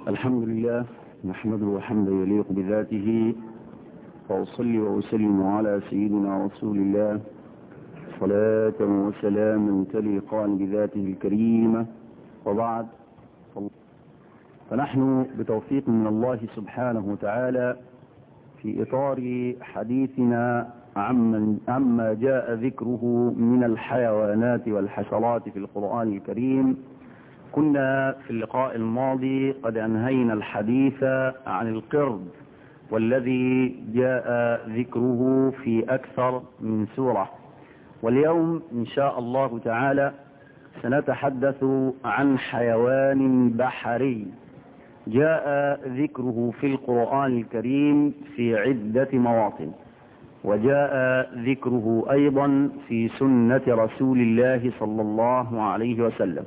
الحمد لله نحمده حمدا يليق بذاته وأصلي وأسلم على سيدنا رسول الله صلاة وسلاما تليقان بذاته الكريمة وبعد فنحن بتوفيق من الله سبحانه وتعالى في إطار حديثنا عمن عما جاء ذكره من الحيوانات والحشرات في القرآن الكريم كنا في اللقاء الماضي قد أنهينا الحديث عن القرد والذي جاء ذكره في أكثر من سورة واليوم إن شاء الله تعالى سنتحدث عن حيوان بحري جاء ذكره في القرآن الكريم في عدة مواطن وجاء ذكره أيضا في سنة رسول الله صلى الله عليه وسلم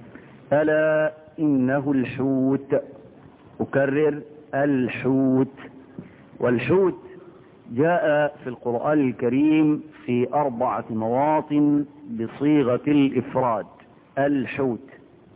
ألا إنه الحوت أكرر الحوت والحوت جاء في القرآن الكريم في أربعة مواطن بصيغة الإفراد الحوت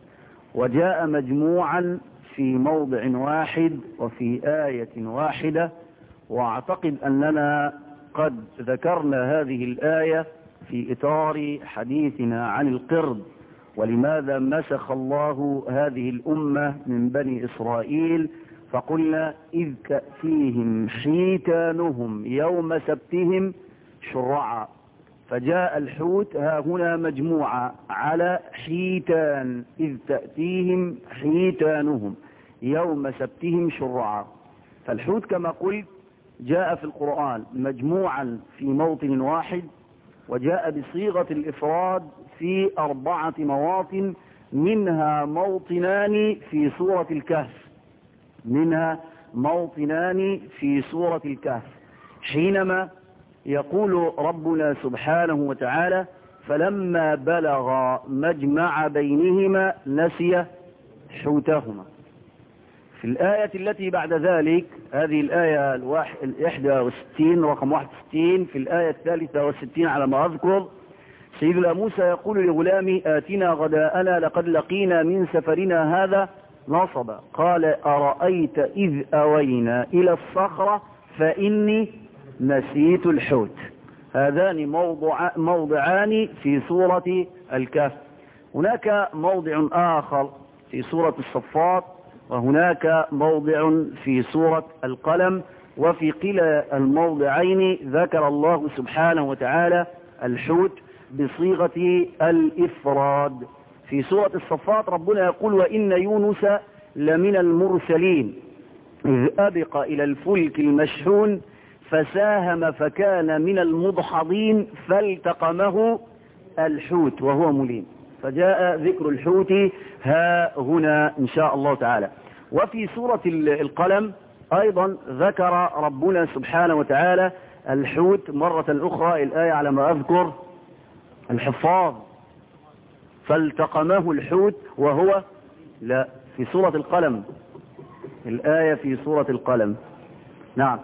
وجاء مجموعا في موضع واحد وفي آية واحدة واعتقد أننا قد ذكرنا هذه الآية في إطار حديثنا عن القرد ولماذا مسخ الله هذه الأمة من بني إسرائيل فقلنا إذ تأتيهم حيتانهم يوم سبتهم شرعا فجاء الحوت ها هنا مجموعة على حيتان إذ تأتيهم حيتانهم يوم سبتهم شرعا فالحوت كما قلت جاء في القرآن مجموعا في موطن واحد وجاء بصيغة الإفراد في أربعة مواطن منها موطنان في سورة الكهف منها موطنان في سورة الكهف حينما يقول ربنا سبحانه وتعالى فلما بلغ مجمع بينهما نسي حوتهما في الآية التي بعد ذلك هذه الآية الإحدى والستين رقم واحد وستين في الآية الثالثة والستين على ما أذكر سيدنا موسى يقول لغلامي آتنا غداءنا لقد لقينا من سفرنا هذا نصبا قال أرأيت إذ أوينا إلى الصخرة فإني نسيت الحوت هذان موضع موضعان في سورة الكهف هناك موضع آخر في سورة الصفات وهناك موضع في سورة القلم وفي كلا الموضعين ذكر الله سبحانه وتعالى الحوت بصيغة الإفراد في سورة الصفات ربنا يقول وإن يونس لمن المرسلين إذ أبق إلى الفلك المشحون فساهم فكان من المضحضين فالتقمه الحوت وهو مليم فجاء ذكر الحوت ها هنا إن شاء الله تعالى وفي سورة القلم أيضا ذكر ربنا سبحانه وتعالى الحوت مرة أخرى الآية على ما أذكر الحفاظ فالتقمه الحوت وهو لا في سورة القلم الآية في سورة القلم نعم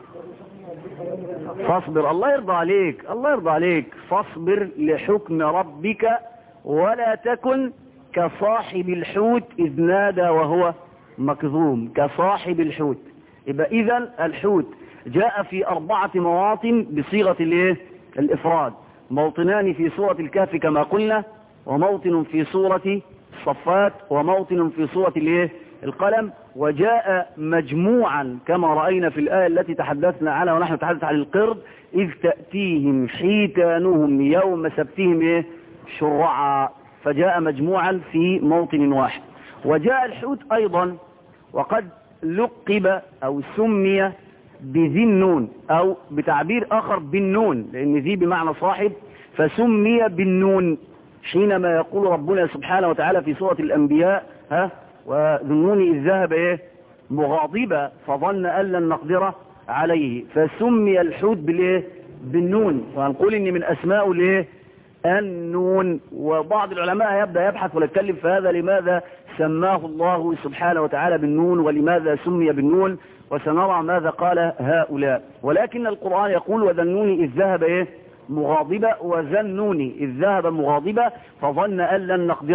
فاصبر الله يرضى عليك الله يرضى عليك فاصبر لحكم ربك ولا تكن كصاحب الحوت إذ نادى وهو مكظوم كصاحب الحوت يبقى إذا الحوت جاء في أربعة مواطن بصيغة الايه الإفراد موطنان في سورة الكهف كما قلنا وموطن في سورة الصفات وموطن في سورة الايه القلم وجاء مجموعا كما رأينا في الآية التي تحدثنا عنها ونحن نتحدث عن القرد إذ تأتيهم حيتانهم يوم سبتهم إيه شرعا فجاء مجموعا في موطن واحد وجاء الحوت أيضا وقد لقب أو سمي بذي النون أو بتعبير آخر بالنون لأن ذي بمعنى صاحب فسمي بالنون حينما يقول ربنا سبحانه وتعالى في سورة الأنبياء ها وذنون إذ ذهب إيه مغاضبا فظن أن لن نقدر عليه فسمي الحوت بالإيه بالنون وهنقول إن من أسماء الإيه النون وبعض العلماء يبدأ يبحث ويتكلم في هذا لماذا سماه الله سبحانه وتعالى بالنون ولماذا سمي بالنون وسنرى ماذا قال هؤلاء ولكن القرآن يقول وذنوني إذ ذهب إيه مغاضبة وذنوني إذ ذهب مغاضبة فظن أن لن نقدر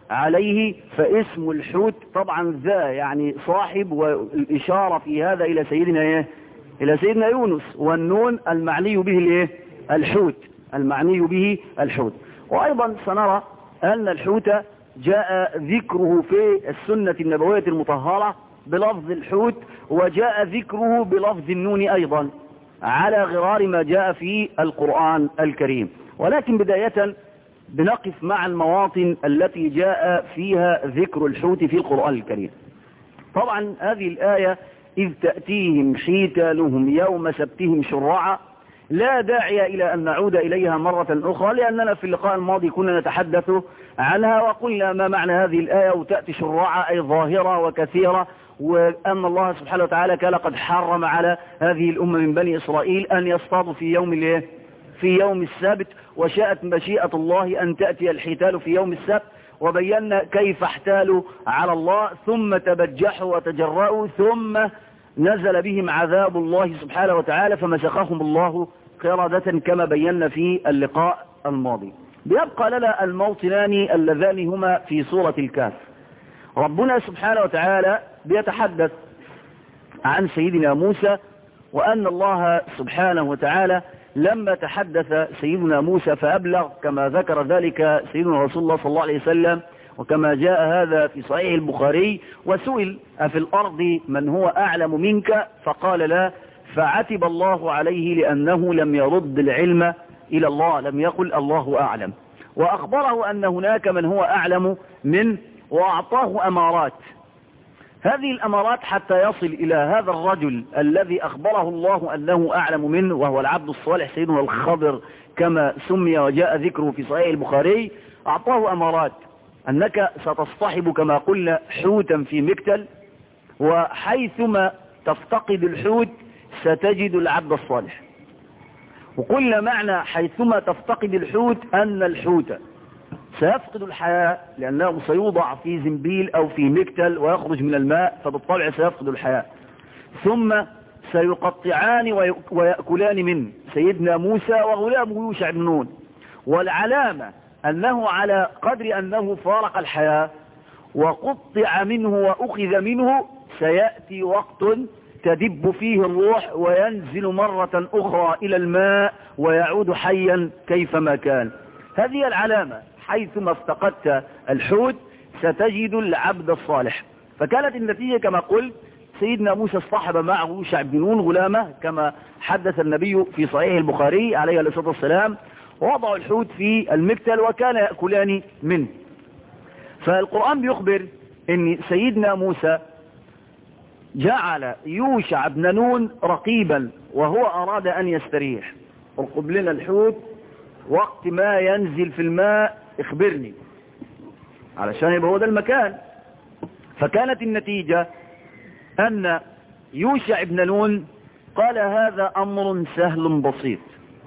عليه فاسم الحوت طبعا ذا يعني صاحب والإشارة في هذا إلى سيدنا إيه إلى سيدنا يونس والنون المعني به الإيه الحوت المعني به الحوت وأيضا سنرى أن الحوت جاء ذكره في السنة النبوية المطهرة بلفظ الحوت وجاء ذكره بلفظ النون أيضا على غرار ما جاء في القرآن الكريم ولكن بداية بنقف مع المواطن التي جاء فيها ذكر الحوت في القرآن الكريم طبعا هذه الآية إذ تأتيهم حيتانهم يوم سبتهم شرعا لا داعي إلى أن نعود إليها مرة أخرى لأننا في اللقاء الماضي كنا نتحدث عنها وقلنا ما معنى هذه الآية وتأتي شرعا أي ظاهرة وكثيرة وأن الله سبحانه وتعالى كان قد حرم على هذه الأمة من بني إسرائيل أن يصطادوا في يوم الايه في يوم السبت وشاءت مشيئة الله أن تأتي الحيتال في يوم السبت وبينا كيف احتالوا على الله ثم تبجحوا وتجرأوا ثم نزل بهم عذاب الله سبحانه وتعالى فمسخهم الله قردة كما بينا في اللقاء الماضي بيبقى لنا الموطنان اللذان هما في سورة الكهف ربنا سبحانه وتعالى بيتحدث عن سيدنا موسى وأن الله سبحانه وتعالى لما تحدث سيدنا موسى فأبلغ كما ذكر ذلك سيدنا رسول الله صلى الله عليه وسلم وكما جاء هذا في صحيح البخاري وسئل أفي الأرض من هو أعلم منك فقال لا فعتب الله عليه لأنه لم يرد العلم إلى الله لم يقل الله أعلم وأخبره أن هناك من هو أعلم من وأعطاه أمارات هذه الأمارات حتى يصل إلى هذا الرجل الذي أخبره الله أنه أعلم منه وهو العبد الصالح سيدنا الخضر كما سمي وجاء ذكره في صحيح البخاري أعطاه أمارات أنك ستصطحب كما قلنا حوتا في مكتل وحيثما تفتقد الحوت ستجد العبد الصالح وقلنا معنى حيثما تفتقد الحوت أن الحوت سيفقد الحياة لأنه سيوضع في زنبيل أو في مكتل ويخرج من الماء فبالطبع سيفقد الحياة ثم سيقطعان ويأكلان منه سيدنا موسى وغلامه يوشع بن نون والعلامة أنه على قدر أنه فارق الحياة وقطع منه وأخذ منه سيأتي وقت تدب فيه الروح وينزل مرة أخرى إلى الماء ويعود حيا كيفما كان هذه العلامة حيثما افتقدت الحوت ستجد العبد الصالح فكانت النتيجة كما قلت سيدنا موسى اصطحب معه يوشع بن نون غلامه كما حدث النبي في صحيح البخاري عليه الصلاة والسلام ووضعوا الحوت في المكتل وكان يأكلان منه فالقرآن بيخبر ان سيدنا موسى جعل يوشع بن نون رقيبا وهو أراد أن يستريح ارقب لنا الحوت وقت ما ينزل في الماء اخبرني علشان يبقى هو ده المكان فكانت النتيجة أن يوشع بن نون قال هذا أمر سهل بسيط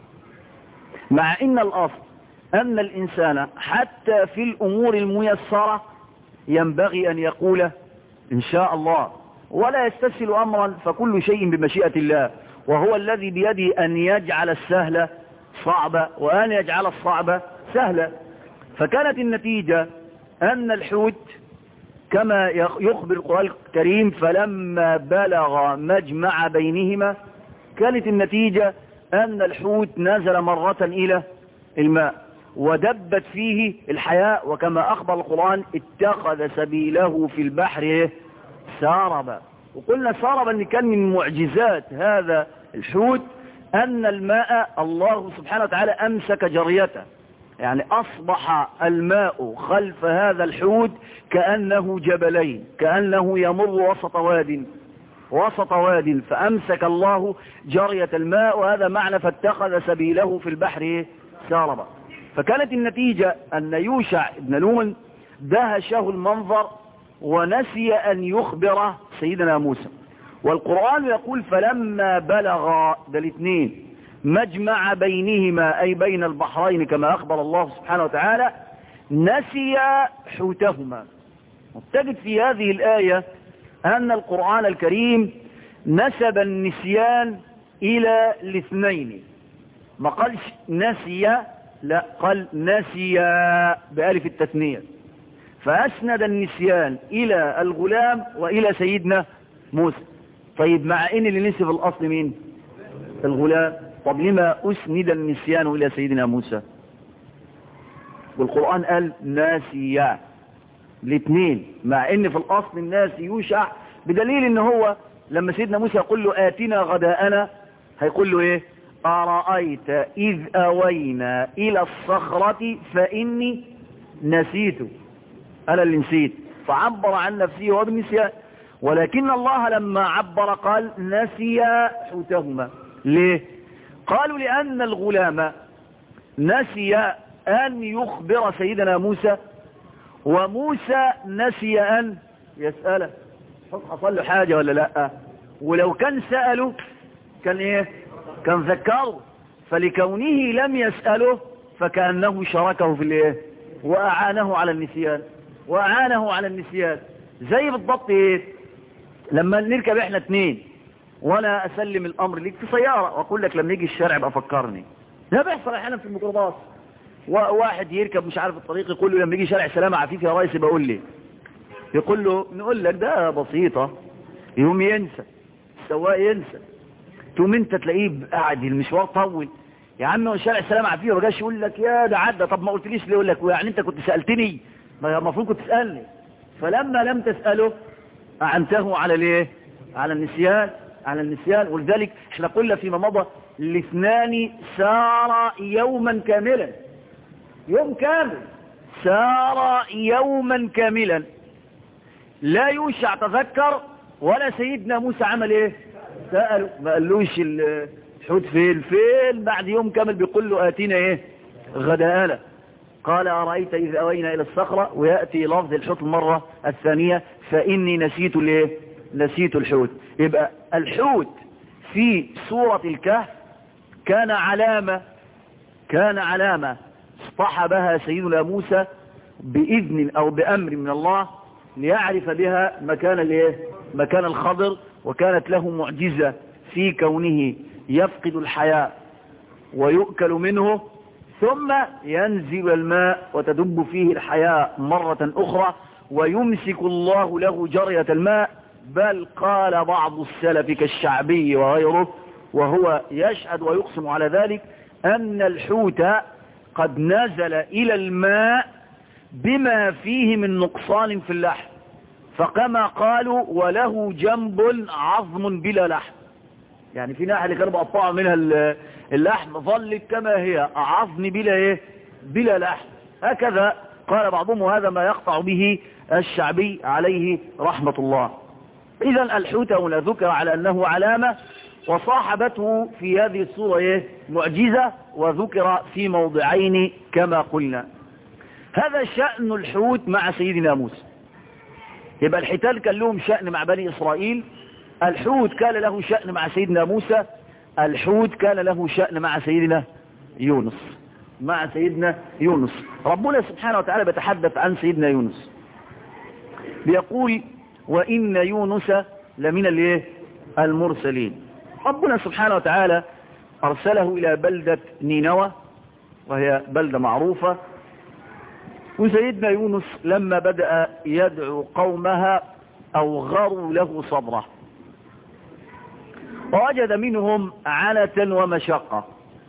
مع إن الأصل أن الإنسان حتى في الأمور الميسرة ينبغي أن يقول إن شاء الله ولا يستسهل أمرا فكل شيء بمشيئة الله وهو الذي بيده أن يجعل السهل صعبة وأن يجعل الصعبة سهلة فكانت النتيجة أن الحوت كما يخبر القرآن الكريم فلما بلغ مجمع بينهما كانت النتيجة أن الحوت نزل مرة إلى الماء ودبت فيه الحياة وكما أخبر القرآن اتخذ سبيله في البحر ساربا وقلنا ساربا أن كان من معجزات هذا الحوت أن الماء الله سبحانه وتعالى أمسك جريته يعني أصبح الماء خلف هذا الحوت كأنه جبلين كأنه يمر وسط واد وسط واد فأمسك الله جرية الماء وهذا معنى فاتخذ سبيله في البحر ساربا فكانت النتيجة أن يوشع بن نون دهشه المنظر ونسي أن يخبر سيدنا موسى والقرآن يقول فلما بلغ ده الاثنين مجمع بينهما أي بين البحرين كما أخبر الله سبحانه وتعالى نسي حوتهما تجد في هذه الآية أن القرآن الكريم نسب النسيان إلى الاثنين ما قالش نسي لا قال نسي بألف التثنية فأسند النسيان إلى الغلام وإلى سيدنا موسى طيب مع إن اللي نسي في الأصل مين الغلام طب لما أسند النسيان إلى سيدنا موسى والقرآن قال ناسيا الاثنين مع ان في الاصل الناس يوشع بدليل ان هو لما سيدنا موسى يقول له آتنا غداءنا هيقول له ايه أرأيت إذ أوينا إلى الصخرة فإني نسيت أنا اللي نسيت فعبر عن نفسه وهو بالنسيان ولكن الله لما عبر قال نسي حوتهما ليه قالوا لأن الغلام نسي أن يخبر سيدنا موسى وموسى نسي أن يسأله حصل له حاجة ولا لا ولو كان سأله كان ايه كان ذكره فلكونه لم يسأله فكأنه شركه في الايه وأعانه على النسيان وأعانه على النسيان زي بالضبط ايه لما نركب احنا اتنين وانا اسلم الامر ليك في سيارة واقول لك لما يجي الشارع بقى فكرني ده بيحصل احيانا في الميكروباص واحد يركب مش عارف الطريق يقول له لما يجي شارع سلامة عفيف يا ريس بقول لي يقول له نقول لك ده بسيطة يوم ينسى السواق ينسى تقوم انت تلاقيه قاعد المشوار طول يا عم هو شارع السلام عفيه ما جاش يقول لك يا ده عدى طب ما قلتليش ليه يقول لك يعني انت كنت سالتني ما المفروض كنت تسالني فلما لم تساله اعنته على الايه على النسيان على النسيان ولذلك احنا قلنا فيما مضى الاثنان سار يوما كاملا يوم كامل سار يوما كاملا لا يوشع تذكر ولا سيدنا موسى عمل ايه سأله ما قالوش الحوت فين فين بعد يوم كامل بيقول له آتينا ايه غداءنا قال أرأيت إذ أوينا إلى الصخرة ويأتي لفظ الحوت المرة الثانية فإني نسيت الايه نسيت الحوت يبقى الحوت في سورة الكهف كان علامة كان علامة اصطحبها سيدنا موسى بإذن أو بأمر من الله ليعرف بها مكان الايه مكان الخضر وكانت له معجزة في كونه يفقد الحياة ويؤكل منه ثم ينزل الماء وتدب فيه الحياة مرة أخرى ويمسك الله له جرية الماء بل قال بعض السلف كالشعبي وغيره وهو يشهد ويقسم على ذلك أن الحوت قد نزل إلى الماء بما فيه من نقصان في اللحم فكما قالوا وله جنب عظم بلا لحم يعني في ناحية اللي كانوا بقطعوا منها اللحم ظلت كما هي عظم بلا ايه بلا لحم هكذا قال بعضهم وهذا ما يقطع به الشعبي عليه رحمة الله اذا الحوت هنا ذكر على انه علامة وصاحبته في هذه الصورة ايه معجزة وذكر في موضعين كما قلنا هذا شأن الحوت مع سيدنا موسى يبقى الحيتان كان لهم شأن مع بني إسرائيل الحوت كان له شأن مع سيدنا موسى الحوت كان له شأن مع سيدنا يونس مع سيدنا يونس ربنا سبحانه وتعالى بيتحدث عن سيدنا يونس بيقول وإن يونس لمن الايه المرسلين ربنا سبحانه وتعالى أرسله إلى بلدة نينوى وهي بلدة معروفة وسيدنا يونس لما بدأ يدعو قومها أوغروا له صبره ووجد منهم عنة ومشقة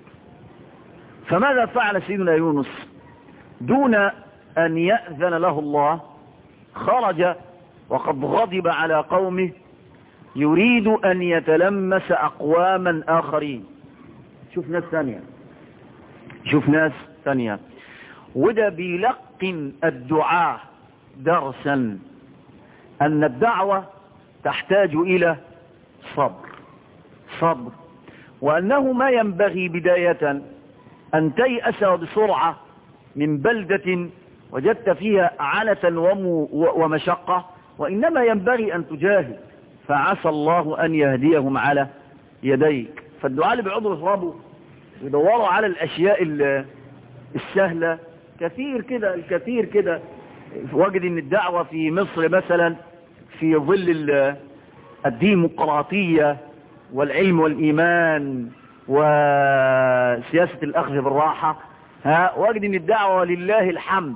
فماذا فعل سيدنا يونس دون أن يأذن له الله خرج وقد غضب على قومه يريد أن يتلمس أقواما آخرين شوف ناس ثانية شوف ناس ثانية وده بيلقن الدعاء درسا أن الدعوة تحتاج إلى صبر صبر وأنه ما ينبغي بداية أن تيأس بسرعة من بلدة وجدت فيها عنة ومشقة وإنما ينبغي أن تجاهد فعسى الله أن يهديهم على يديك فالدعاء اللي بيقعدوا يصربوا يدوروا على الأشياء السهلة كثير كده الكثير كده وجد ان الدعوة في مصر مثلا في ظل الديمقراطية والعلم والإيمان وسياسة الأخذ بالراحة ها وجد ان الدعوة لله الحمد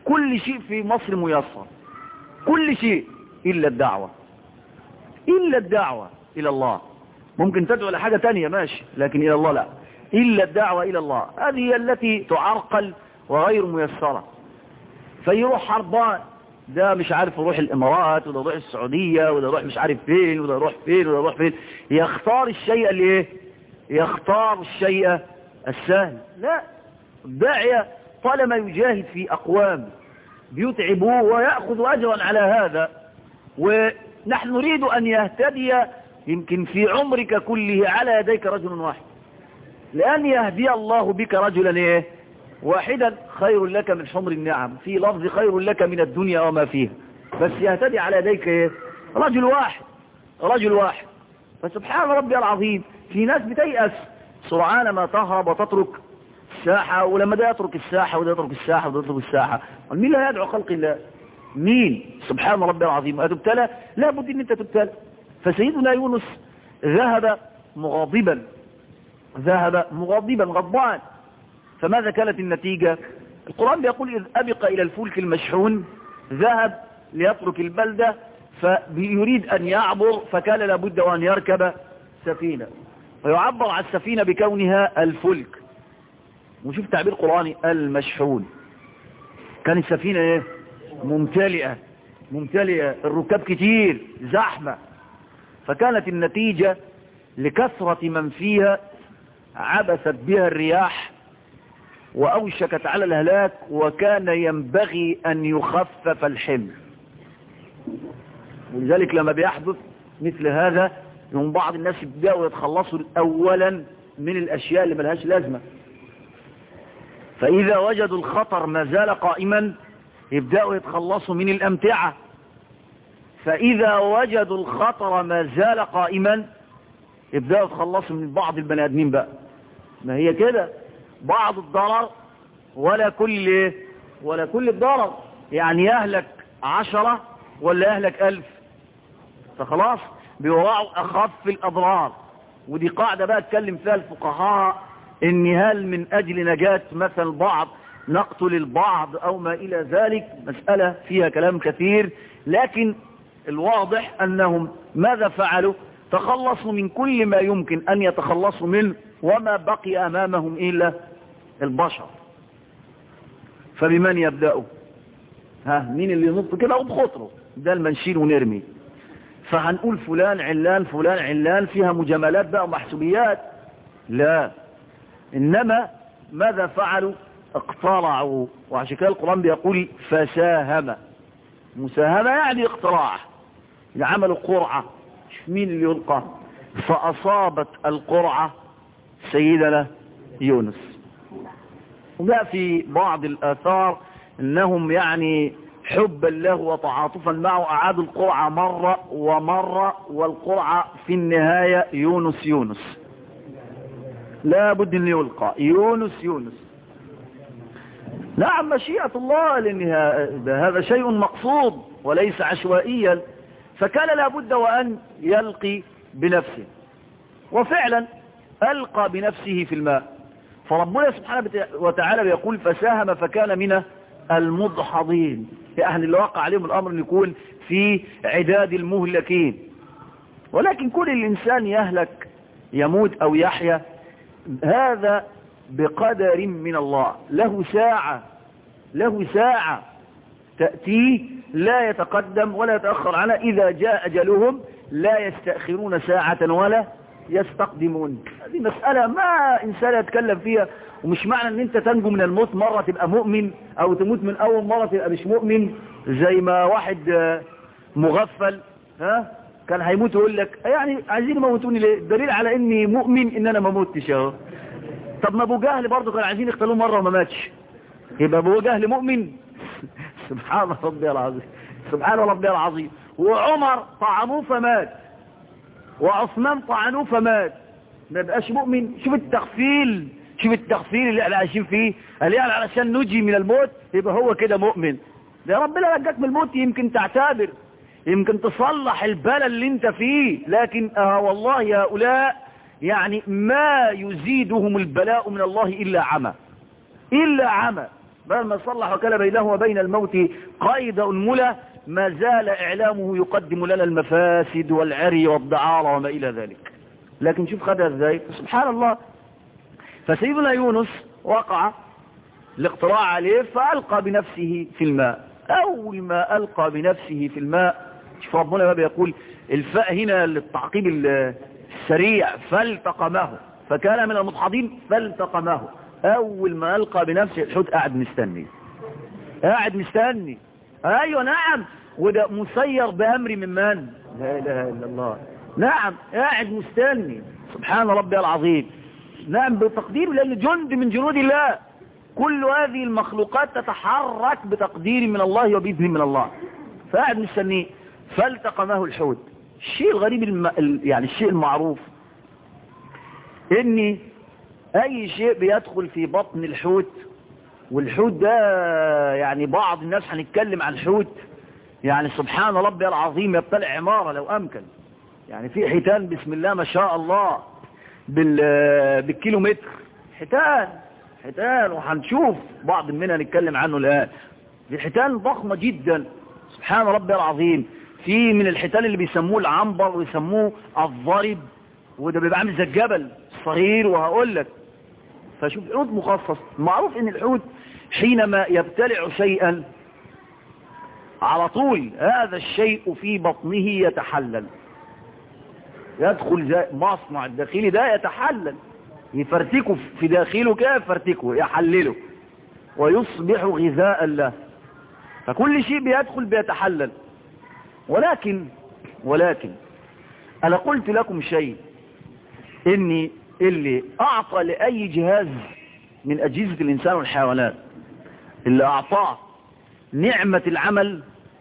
كل شيء في مصر ميسر كل شيء إلا الدعوة إلا الدعوة إلى الله ممكن تدعو لحاجة تانية ماشي لكن إلى الله لا إلا الدعوة إلى الله هذه هي التي تعرقل وغير ميسرة فيروح حربان ده مش عارف يروح الإمارات وده يروح السعودية وده يروح مش عارف فين وده يروح فين وده يروح فين يختار الشيء اللي ايه يختار الشيء السهل لا الداعية طالما يجاهد في أقوام بيتعبوه ويأخذ أجرا على هذا ونحن نريد أن يهتدي يمكن في عمرك كله على يديك رجل واحد لأن يهدي الله بك رجلا إيه واحدا خير لك من حمر النعم في لفظ خير لك من الدنيا وما فيها بس يهتدي على يديك إيه رجل واحد رجل واحد فسبحان ربي العظيم في ناس بتيأس سرعان ما تهرب وتترك الساحة ولما ده يترك الساحة وده يترك الساحة وده يترك الساحة مين لا يدعو خلق الله مين سبحان ربي العظيم أتبتلى لا بد ان انت تبتلى فسيدنا يونس ذهب مغاضبا ذهب مغاضبا غضبان فماذا كانت النتيجة القرآن بيقول إذ أبق إلى الفلك المشحون ذهب ليترك البلدة فيريد أن يعبر فكان لابد وأن يركب سفينة ويعبر عن السفينة بكونها الفلك وشوف تعبير قرآني المشحون كانت السفينة ايه ممتلئة ممتلئة الركاب كتير زحمة فكانت النتيجة لكثرة من فيها عبثت بها الرياح وأوشكت على الهلاك وكان ينبغي أن يخفف الحمل ولذلك لما بيحدث مثل هذا يوم بعض الناس يبدأوا يتخلصوا أولا من الأشياء اللي ملهاش لازمة فإذا وجدوا الخطر ما زال قائما يبدأوا يتخلصوا من الأمتعة فإذا وجدوا الخطر ما زال قائما يبدأوا يتخلصوا من بعض البني آدمين بقى ما هي كده بعض الضرر ولا كل ولا كل الضرر يعني يهلك عشرة ولا يهلك ألف فخلاص بيوراعوا أخف الأضرار ودي قاعدة بقى اتكلم فيها الفقهاء ان هل من أجل نجاة مثل بعض نقتل البعض أو ما إلى ذلك مسألة فيها كلام كثير لكن الواضح أنهم ماذا فعلوا تخلصوا من كل ما يمكن أن يتخلصوا منه وما بقي أمامهم إلا البشر فبمن يبدأوا ها مين اللي ينط كده وبخطره ده المنشيل ونرمي فهنقول فلان علان فلان علان فيها مجاملات بقى ومحسوبيات لا إنما ماذا فعلوا اقترعوا وعشان كده القرآن بيقول فساهم مساهمة يعني اقتراع عملوا قرعة شوف مين اللي يلقى فأصابت القرعة سيدنا يونس وجاء في بعض الآثار انهم يعني حبا له وتعاطفا معه اعادوا القرعة مرة ومرة والقرعة في النهاية يونس يونس لا بد ان يلقى يونس يونس نعم مشيئة الله لان هذا شيء مقصود وليس عشوائيا فكان لابد وان يلقي بنفسه وفعلا القى بنفسه في الماء فربنا سبحانه وتعالى بيقول فساهم فكان من المضحضين يعني اللي وقع عليهم الامر ان يكون في عداد المهلكين ولكن كل الانسان يهلك يموت او يحيا هذا بقدر من الله له ساعة له ساعة تأتيه لا يتقدم ولا يتأخر عنها إذا جاء أجلهم لا يستأخرون ساعة ولا يستقدمون هذه مسألة ما إنسان يتكلم فيها ومش معنى ان انت تنجو من الموت مرة تبقى مؤمن او تموت من اول مرة تبقى مش مؤمن زي ما واحد مغفل ها كان هيموت يقول لك يعني عايزين يموتوني ليه الدليل على اني مؤمن ان انا ما متش اهو طب ما ابو جهل برضه كان عايزين يقتلوه مرة وما ماتش يبقى ابو جهل مؤمن سبحان ربي العظيم سبحان ربي العظيم وعمر طعنوه فمات وعثمان طعنوه فمات ما بقاش مؤمن شوف التغفيل شوف التغفيل اللي احنا عايشين فيه قال يعني علشان نجي من الموت يبقى هو كده مؤمن يا ربنا رجاك من الموت يمكن تعتبر يمكن تصلح البلى اللي انت فيه لكن اه والله هؤلاء يعني ما يزيدهم البلاء من الله الا عمى الا عمى بدل ما صلح وكان بينه وبين الموت قيد أنملة ما زال إعلامه يقدم لنا المفاسد والعري والدعارة وما إلى ذلك لكن شوف خدها ازاي سبحان الله فسيدنا يونس وقع الاقتراع عليه فألقى بنفسه في الماء أول ما ألقى بنفسه في الماء شوف ربنا ما بيقول الفاء هنا للتعقيب السريع فالتقمه فكان من المدحضين فالتقمه أول ما ألقى بنفسه الحوت قاعد مستني قاعد مستني أيوة نعم وده مسير بأمر من من لا إله إلا الله نعم قاعد مستني سبحان ربي العظيم نعم بتقدير لأن جند من جنود الله كل هذه المخلوقات تتحرك بتقدير من الله وبإذن من الله فقاعد مستنيه فالتقمه الحوت الشيء الغريب الم... يعني الشيء المعروف ان اي شيء بيدخل في بطن الحوت والحوت ده يعني بعض الناس هنتكلم عن الحوت يعني سبحان ربي العظيم يبتلع عمارة لو امكن يعني في حيتان بسم الله ما شاء الله بال... بالكيلومتر حيتان حيتان وهنشوف بعض منها نتكلم عنه الآن دي حيتان ضخمة جدا سبحان ربي العظيم في من الحيتان اللي بيسموه العنبر ويسموه الضرب وده بيبقى عامل زي الجبل صغير وهقول لك فشوف الحوت مخصص معروف ان الحوت حينما يبتلع شيئا على طول هذا الشيء في بطنه يتحلل يدخل زي مصنع الداخلي ده يتحلل يفرتكه في داخله كده يفرتكه يحلله ويصبح غذاء له فكل شيء بيدخل بيتحلل ولكن ولكن أنا قلت لكم شيء إني اللي أعطى لأي جهاز من أجهزة الإنسان والحيوانات اللي أعطاه نعمة العمل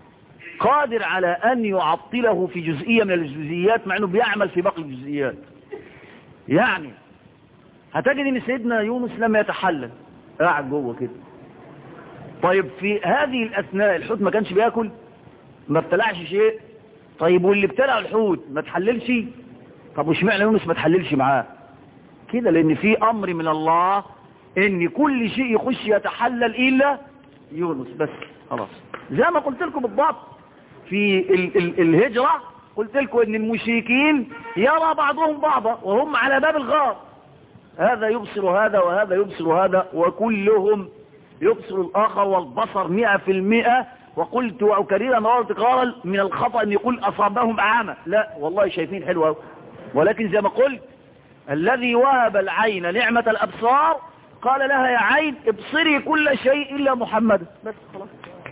قادر على أن يعطله في جزئية من الجزئيات مع أنه بيعمل في باقي الجزئيات يعني هتجد ان سيدنا يونس لم يتحلل قاعد جوه كده طيب في هذه الاثناء الحوت ما كانش بياكل ما ابتلعش شيء طيب واللي ابتلع الحوت ما تحللش طب وش معنى يونس ما تحللش معاه كده لان في امر من الله ان كل شيء يخش يتحلل الا يونس بس خلاص زي ما قلت لكم بالضبط في ال ال الهجرة قلت لكم ان المشركين يرى بعضهم بعضا وهم على باب الغار هذا يبصر هذا وهذا يبصر هذا وكلهم يبصر الآخر والبصر مئة في المئة وقلت وأكرر مرة تكرارا من الخطأ أن يقول أصابهم أعامة لا والله شايفين حلوة ولكن زي ما قلت الذي وهب العين نعمة الأبصار قال لها يا عين ابصري كل شيء إلا محمد بس خلاص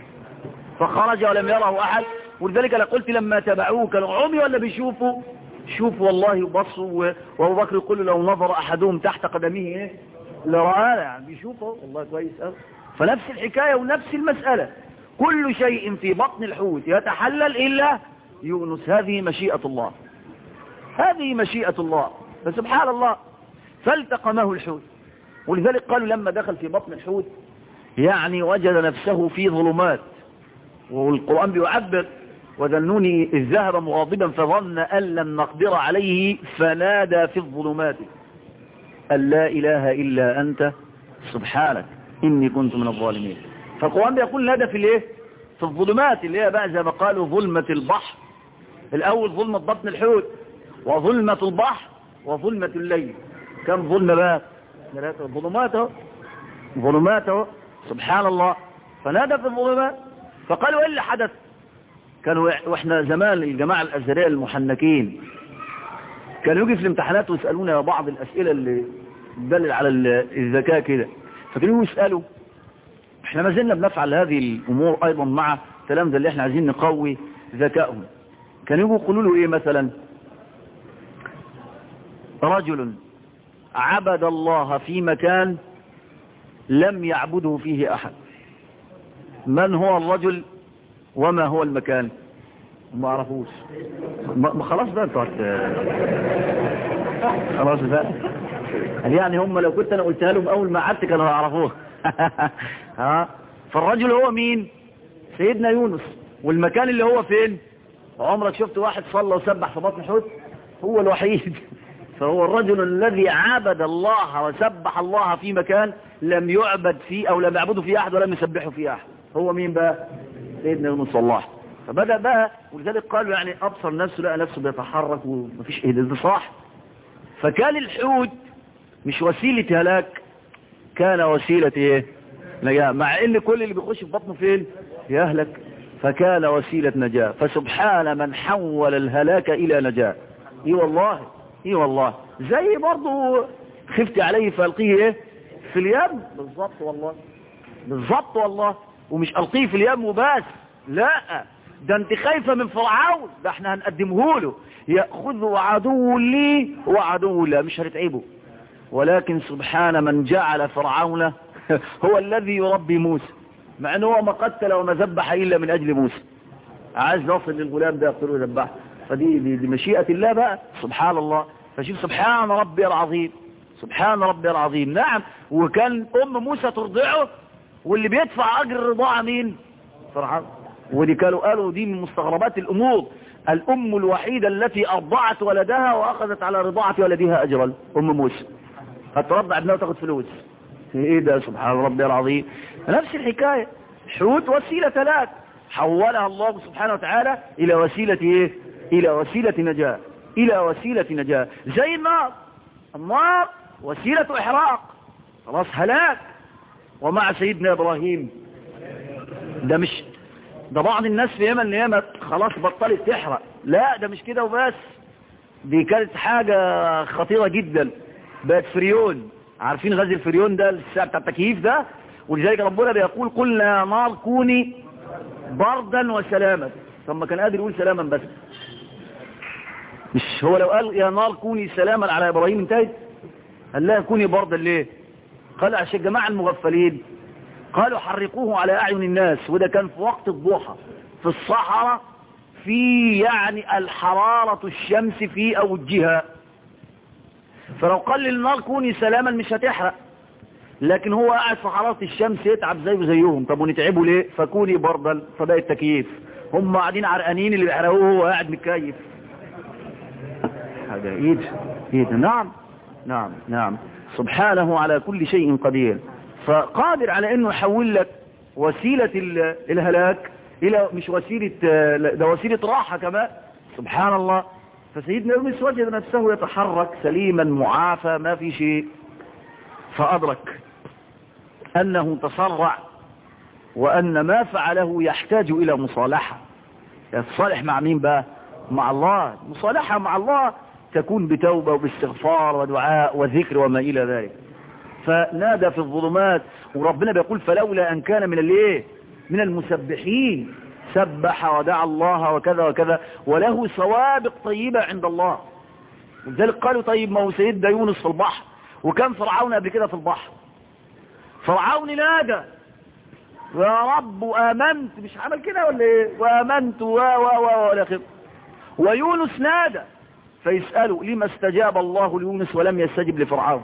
فخرج ولم يره أحد ولذلك أنا قلت لما تبعوه كانوا عمي ولا بيشوفوا شوفوا والله بصوا وابو بكر يقول لو نظر احدهم تحت قدمه ايه لرآنا يعني بيشوفه والله كويس قوي فنفس الحكاية ونفس المسألة كل شيء في بطن الحوت يتحلل إلا يونس هذه مشيئة الله هذه مشيئة الله فسبحان الله فالتقمه الحوت ولذلك قالوا لما دخل في بطن الحوت يعني وجد نفسه في ظلمات والقرآن بيعبر وذنوني إذ ذهب مغاضبا فظن أن لم نقدر عليه فنادى في الظلمات أن لا إله إلا أنت سبحانك إني كنت من الظالمين فالقرآن بيقول نادى في الايه في الظلمات اللي هي بقى زي ما قالوا ظلمة البحر الأول ظلمة بطن الحوت وظلمة البحر وظلمة الليل كم ظلمة بقى ثلاثة ظلمات اهو ظلمات اهو سبحان الله فنادى في الظلمات فقالوا ايه اللي حدث كانوا واحنا زمان الجماعة الأزهرية المحنكين كانوا يجي في الامتحانات ويسألونا بعض الأسئلة اللي تدلل على الذكاء كده فكانوا يسألوا احنا ما زلنا بنفعل هذه الأمور أيضا مع الكلام ده اللي احنا عايزين نقوي ذكائهم كانوا يجوا يقولوا له ايه مثلا رجل عبد الله في مكان لم يعبده فيه أحد من هو الرجل وما هو المكان ما عرفوش ما خلاص بقى انتوا خلاص بقى يعني هم لو كنت انا قلتها لهم اول ما قعدت كانوا هيعرفوها ها فالرجل هو مين سيدنا يونس والمكان اللي هو فين عمرك شفت واحد صلى وسبح في بطن حوت هو الوحيد فهو الرجل الذي عبد الله وسبح الله في مكان لم يعبد فيه او لم يعبدوا فيه احد ولم يسبحوا فيه احد هو مين بقى سيدنا يونس الله فبدأ بقى ولذلك قالوا يعني ابصر نفسه لقى نفسه بيتحرك ومفيش ايه ده صح فكان الحوت مش وسيلة هلاك كان وسيلة ايه نجاة مع ان كل اللي بيخش في بطنه فين يهلك فكان وسيلة نجاة فسبحان من حول الهلاك الى نجاة اي والله اي والله زي برضو خفت عليه فالقيه ايه في اليم بالظبط والله بالظبط والله ومش القيه في اليم وبس لا ده انت خايفة من فرعون ده احنا هنقدمه له يأخذ عدو لي وعدو لا مش هنتعبه ولكن سبحان من جعل فرعون هو الذي يربي موسى مع انه هو ما قتل وما ذبح الا من اجل موسى عايز نصل للغلام ده يقتله ويذبحه فدي دي, دي مشيئة الله بقى سبحان الله فشوف سبحان ربي العظيم سبحان ربي العظيم نعم وكان ام موسى ترضعه واللي بيدفع اجر الرضاعة مين فرعون ودي كانوا قالوا دي من مستغربات الامور الام الوحيدة التي ارضعت ولدها واخذت على رضاعة ولدها اجرا ام موسى هترضع ابنها وتاخد فلوس ايه ده سبحان ربي العظيم نفس الحكاية حوت وسيلة ثلاث حولها الله سبحانه وتعالى الى وسيلة ايه الى وسيلة نجاة الى وسيلة نجاة زي النار النار وسيلة احراق خلاص هلاك ومع سيدنا ابراهيم ده مش ده بعض الناس في يمن يمن خلاص بطلت تحرق لا ده مش كده وبس دي كانت حاجة خطيرة جدا بقت فريون عارفين غاز الفريون ده الساعة بتاع التكييف ده ولذلك ربنا بيقول قلنا يا نار كوني بردا وسلاما ثم كان قادر يقول سلاما بس مش هو لو قال يا نار كوني سلاما على ابراهيم انتهت قال لا كوني بردا ليه قال عشان الجماعة المغفلين قالوا حرقوه على اعين الناس وده كان في وقت الضحى في الصحراء في يعني الحرارة الشمس في اوجها فلو قال للنار كوني سلاما مش هتحرق لكن هو قاعد في حرارة الشمس يتعب زيه زيهم طب ونتعبوا ليه فكوني بردا فبقى التكييف هم قاعدين عرقانين اللي بيحرقوه هو قاعد متكيف هذا ايد ايد نعم نعم نعم سبحانه على كل شيء قدير فقادر على انه يحول لك وسيلة الهلاك الى مش وسيلة ده وسيلة راحة كمان سبحان الله فسيدنا يونس وجد نفسه يتحرك سليما معافى ما في شيء فأدرك أنه تسرع وأن ما فعله يحتاج إلى مصالحة يتصالح مع مين بقى مع الله مصالحة مع الله تكون بتوبة وباستغفار ودعاء وذكر وما إلى ذلك فنادى في الظلمات وربنا بيقول فلولا أن كان من الايه من المسبحين سبح ودعا الله وكذا وكذا وله سوابق طيبة عند الله ولذلك قالوا طيب ما هو سيدنا يونس في البحر وكان فرعون قبل كده في البحر فرعون نادى يا رب آمنت مش عمل كده ولا ايه وآمنت و و و ولا خير ويونس نادى فيسألوا لما استجاب الله ليونس ولم يستجب لفرعون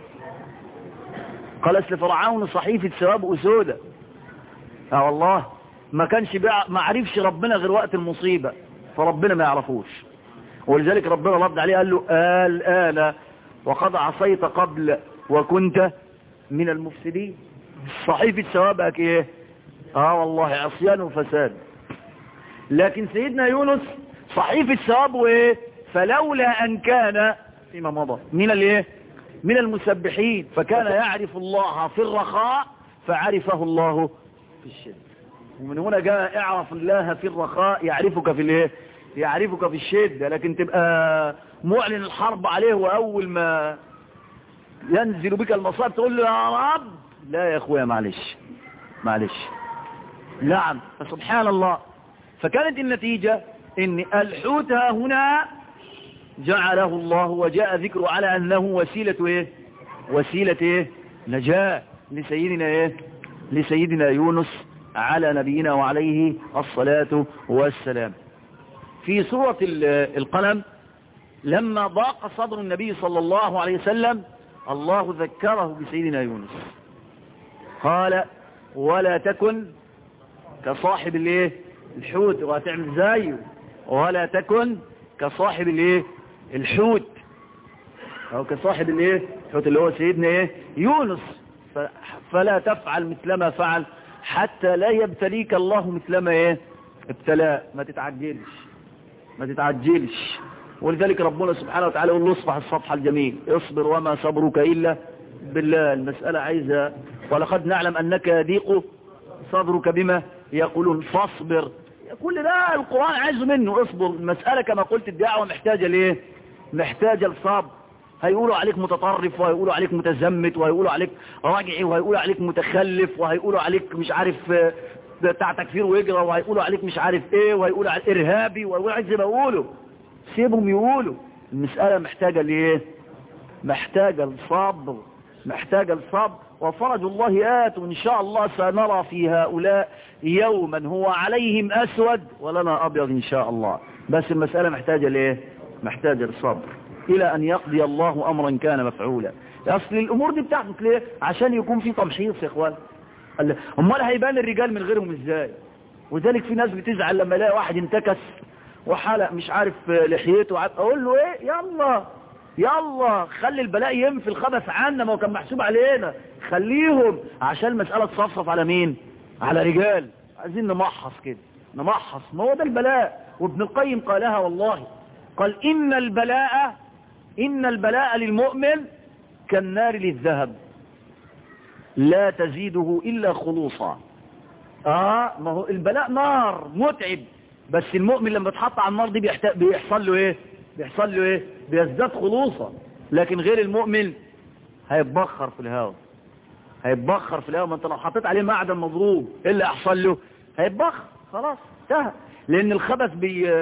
قال اسل فرعون صحيفة ثواب أسودة اه والله ما كانش ما عرفش ربنا غير وقت المصيبة فربنا ما يعرفوش ولذلك ربنا رد عليه قال له الآن وقد عصيت قبل وكنت من المفسدين صحيفة ثوابك ايه اه والله عصيان وفساد لكن سيدنا يونس صحيفة ثوابه ايه فلولا ان كان فيما مضى من الايه من المسبحين فكان يعرف الله في الرخاء فعرفه الله في الشدة ومن هنا جاء اعرف الله في الرخاء يعرفك في الايه يعرفك في الشدة لكن تبقى معلن الحرب عليه واول ما ينزل بك المصائب تقول له يا رب لا يا اخويا معلش معلش نعم فسبحان الله فكانت النتيجة ان الحوت هنا جعله الله وجاء ذكره على انه وسيلة ايه وسيلة ايه نجاة لسيدنا ايه لسيدنا يونس على نبينا وعليه الصلاة والسلام في سورة القلم لما ضاق صدر النبي صلى الله عليه وسلم الله ذكره بسيدنا يونس قال ولا تكن كصاحب الايه الحوت وهتعمل زيه ولا تكن كصاحب الايه الحوت او كصاحب الايه الحوت اللي هو سيدنا ايه يونس فلا تفعل مثلما فعل حتى لا يبتليك الله مثلما ايه ابتلاء ما تتعجلش ما تتعجلش ولذلك ربنا سبحانه وتعالى يقول له اصبح الصفح الجميل اصبر وما صبرك إلا بالله المسألة عايزة ولقد نعلم أنك يضيق صبرك بما يقولون فاصبر كل ده القرآن عايزه منه اصبر المسألة كما قلت الدعوة محتاجة ليه محتاجة لصبر هيقولوا عليك متطرف وهيقولوا عليك متزمت وهيقولوا عليك راجعي وهيقولوا عليك متخلف وهيقولوا عليك مش عارف بتاع تكفير ويجرى وهيقولوا عليك مش عارف ايه وهيقولوا عليك ارهابي وهيقولوا عليك زي ما يقولوا سيبهم يقولوا المسألة محتاجة ليه محتاجة للصبر محتاجة للصبر وفرج الله آت وإن شاء الله سنرى في هؤلاء يوما هو عليهم أسود ولنا أبيض إن شاء الله بس المسألة محتاجة ليه محتاجة للصبر إلى أن يقضي الله أمرا كان مفعولا أصل الأمور دي بتاعتك ليه عشان يكون في تمحيص يا إخوان امال هيبان الرجال من غيرهم إزاي وذلك في ناس بتزعل لما يلاقي واحد انتكس وحلق مش عارف لحيته اقول له ايه يلا يلا خلي البلاء ينفي الخبث عنا ما هو كان محسوب علينا خليهم عشان المسألة تصفصف على مين على رجال عايزين نمحص كده نمحص ما هو ده البلاء وابن القيم قالها والله قال إن البلاء إن البلاء للمؤمن كالنار للذهب لا تزيده إلا خلوصا آه ما هو البلاء نار متعب بس المؤمن لما تحط على النار دي بيحصل له ايه بيحصل له ايه بيزداد خلوصا لكن غير المؤمن هيتبخر في الهواء هيتبخر في الهواء ما انت لو حطيت عليه معدن مضروب ايه اللي هيحصل له هيتبخر خلاص انتهى لان الخبث بي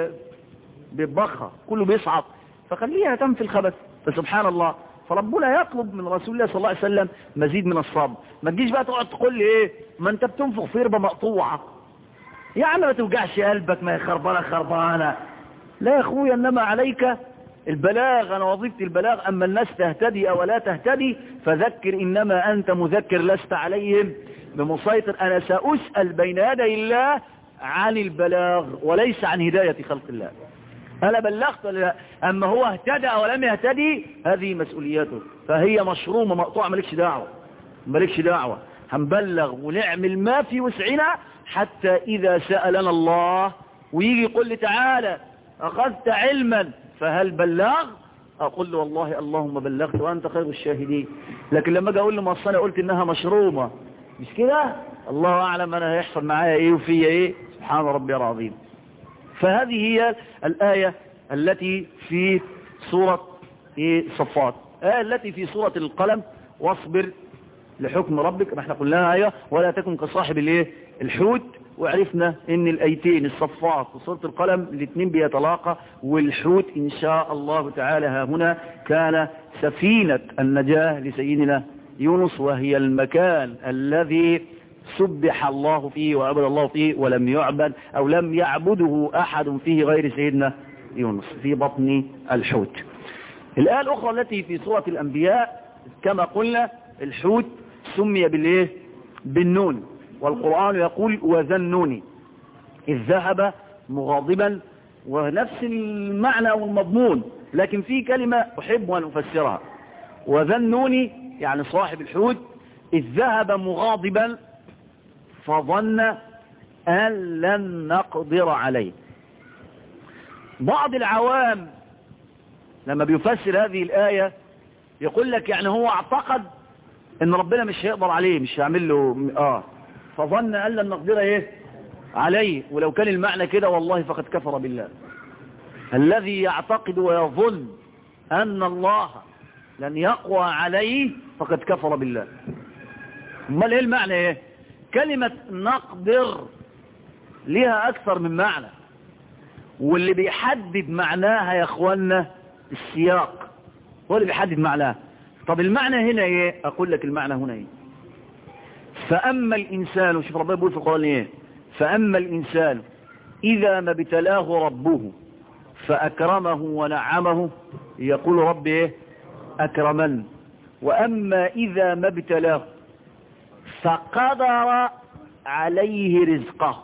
بيتبخر كله بيصعد فخليها تنفي الخبث فسبحان الله فربنا يطلب من رسول الله صلى الله عليه وسلم مزيد من الصبر ما تجيش بقى تقعد تقول لي ايه ما انت بتنفخ في ربه مقطوعه يا عم ما توجعش قلبك ما هي خربانه خربانه لا يا اخويا انما عليك البلاغ انا وظيفتي البلاغ اما الناس تهتدي او لا تهتدي فذكر انما انت مذكر لست عليهم بمسيطر انا سأسأل بين يدي الله عن البلاغ وليس عن هداية خلق الله أنا بلغت ولا لا أما هو اهتدى أو لم يهتدي هذه مسؤوليته فهي مشرومة مقطوعة مالكش دعوة مالكش دعوة هنبلغ ونعمل ما في وسعنا حتى إذا سألنا الله ويجي يقول لي تعالى أخذت علما فهل بلغ أقول له والله اللهم بلغت وأنت خير الشاهدين لكن لما أجي أقول له مصانة قلت إنها مشرومة مش كده الله أعلم أنا هيحصل معايا إيه وفيا إيه سبحان ربي العظيم فهذه هي الآية التي في سورة إيه صفات الآية التي في سورة القلم واصبر لحكم ربك ما احنا قلناها آية ولا تكن كصاحب الايه الحوت وعرفنا ان الايتين الصفات وسورة القلم الاثنين بيتلاقى والحوت ان شاء الله تعالى ها هنا كان سفينة النجاة لسيدنا يونس وهي المكان الذي سبح الله فيه وعبد الله فيه ولم يعبد او لم يعبده احد فيه غير سيدنا يونس في بطن الحوت الآية الأخرى التي في سورة الأنبياء كما قلنا الحوت سمي بالايه بالنون والقرآن يقول وذنوني إذ ذهب مغاضبا ونفس المعنى والمضمون لكن في كلمة أحب أن أفسرها وذنوني يعني صاحب الحوت إذ ذهب مغاضبا فظن أن لن نقدر عليه بعض العوام لما بيفسر هذه الآية يقول لك يعني هو اعتقد ان ربنا مش هيقدر عليه مش هيعمل له اه فظن ان لن نقدر ايه عليه ولو كان المعنى كده والله فقد كفر بالله الذي يعتقد ويظن ان الله لن يقوى عليه فقد كفر بالله امال ايه المعنى ايه كلمة نقدر لها اكثر من معنى واللي بيحدد معناها يا اخوانا السياق هو اللي بيحدد معناها طب المعنى هنا ايه اقول لك المعنى هنا ايه فاما الانسان شوف ربنا بيقول في القرآن ايه فاما الانسان اذا ما ابتلاه ربه فاكرمه ونعمه يقول رب ايه اكرمن واما اذا ما ابتلاه فقدر عليه رزقه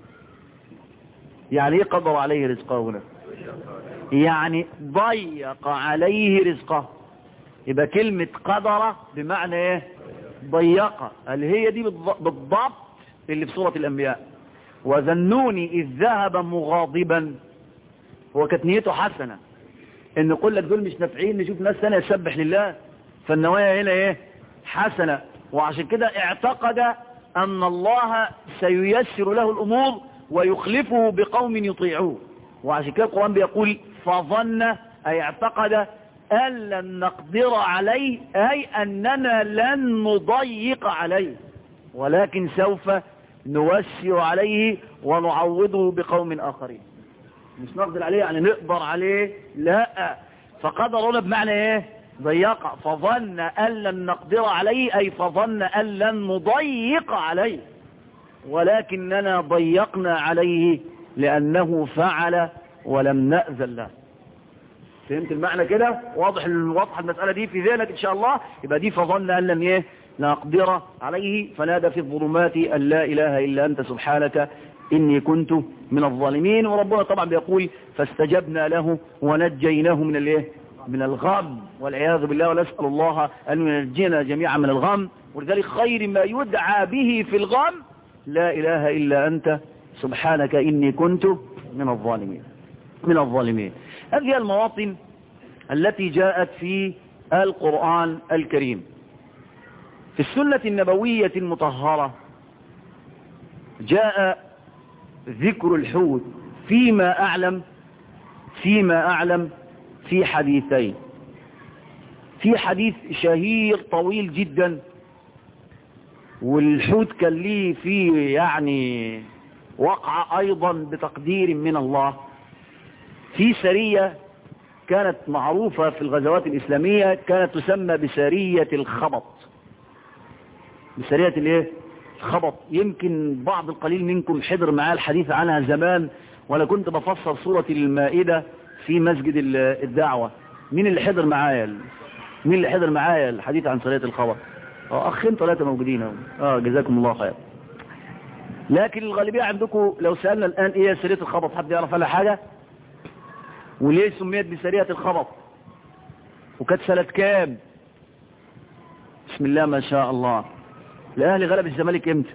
يعني ايه قدر عليه رزقه هنا يعني ضيق عليه رزقه يبقى كلمة قدر بمعنى ايه ضيق قال هي دي بالضبط اللي في سورة الأنبياء وذنوني إذ ذهب مغاضبا هو كانت نيته حسنة ان يقول لك دول مش نافعين نشوف ناس ثانيه تسبح لله فالنوايا هنا ايه حسنة وعشان كده اعتقد ان الله سييسر له الامور ويخلفه بقوم يطيعوه وعشان كده القرآن بيقول فظن اي اعتقد ان لن نقدر عليه اي اننا لن نضيق عليه ولكن سوف نوسع عليه ونعوضه بقوم اخرين مش نقدر عليه يعني نقدر عليه لا فقدرنا بمعنى ايه ضيق فظن ان لن نقدر عليه اي فظن ان لن نضيق عليه ولكننا ضيقنا عليه لانه فعل ولم نأذن له فهمت المعنى كده واضح واضح المسألة دي في ذهنك ان شاء الله يبقى دي فظن ان لم ايه نقدر عليه فنادى في الظلمات ان لا اله الا انت سبحانك إني كنت من الظالمين وربنا طبعا بيقول فاستجبنا له ونجيناه من الايه من الغم والعياذ بالله ونسأل الله أن ينجينا جميعا من الغم ولذلك خير ما يدعى به في الغم لا إله إلا أنت سبحانك إني كنت من الظالمين من الظالمين هذه المواطن التي جاءت في القرآن الكريم في السنة النبوية المطهرة جاء ذكر الحوت فيما أعلم فيما أعلم في حديثين في حديث شهير طويل جدا والحوت كان ليه فيه يعني وقع أيضا بتقدير من الله في سرية كانت معروفة في الغزوات الإسلامية كانت تسمى بسرية الخبط بسرية الايه خبط يمكن بعض القليل منكم حضر معاه الحديث عنها زمان ولا كنت بفسر سورة المائدة في مسجد الدعوة مين اللي حضر معايا مين اللي حضر معايا الحديث عن سرية الخبط اه اخين ثلاثة موجودين اهو اه جزاكم الله خير لكن الغالبية عندكم لو سألنا الآن ايه سرية الخبط حد يعرف لها حاجة وليه سميت بسرية الخبط وكانت سنة كام بسم الله ما شاء الله الاهلي غلب الزمالك امتى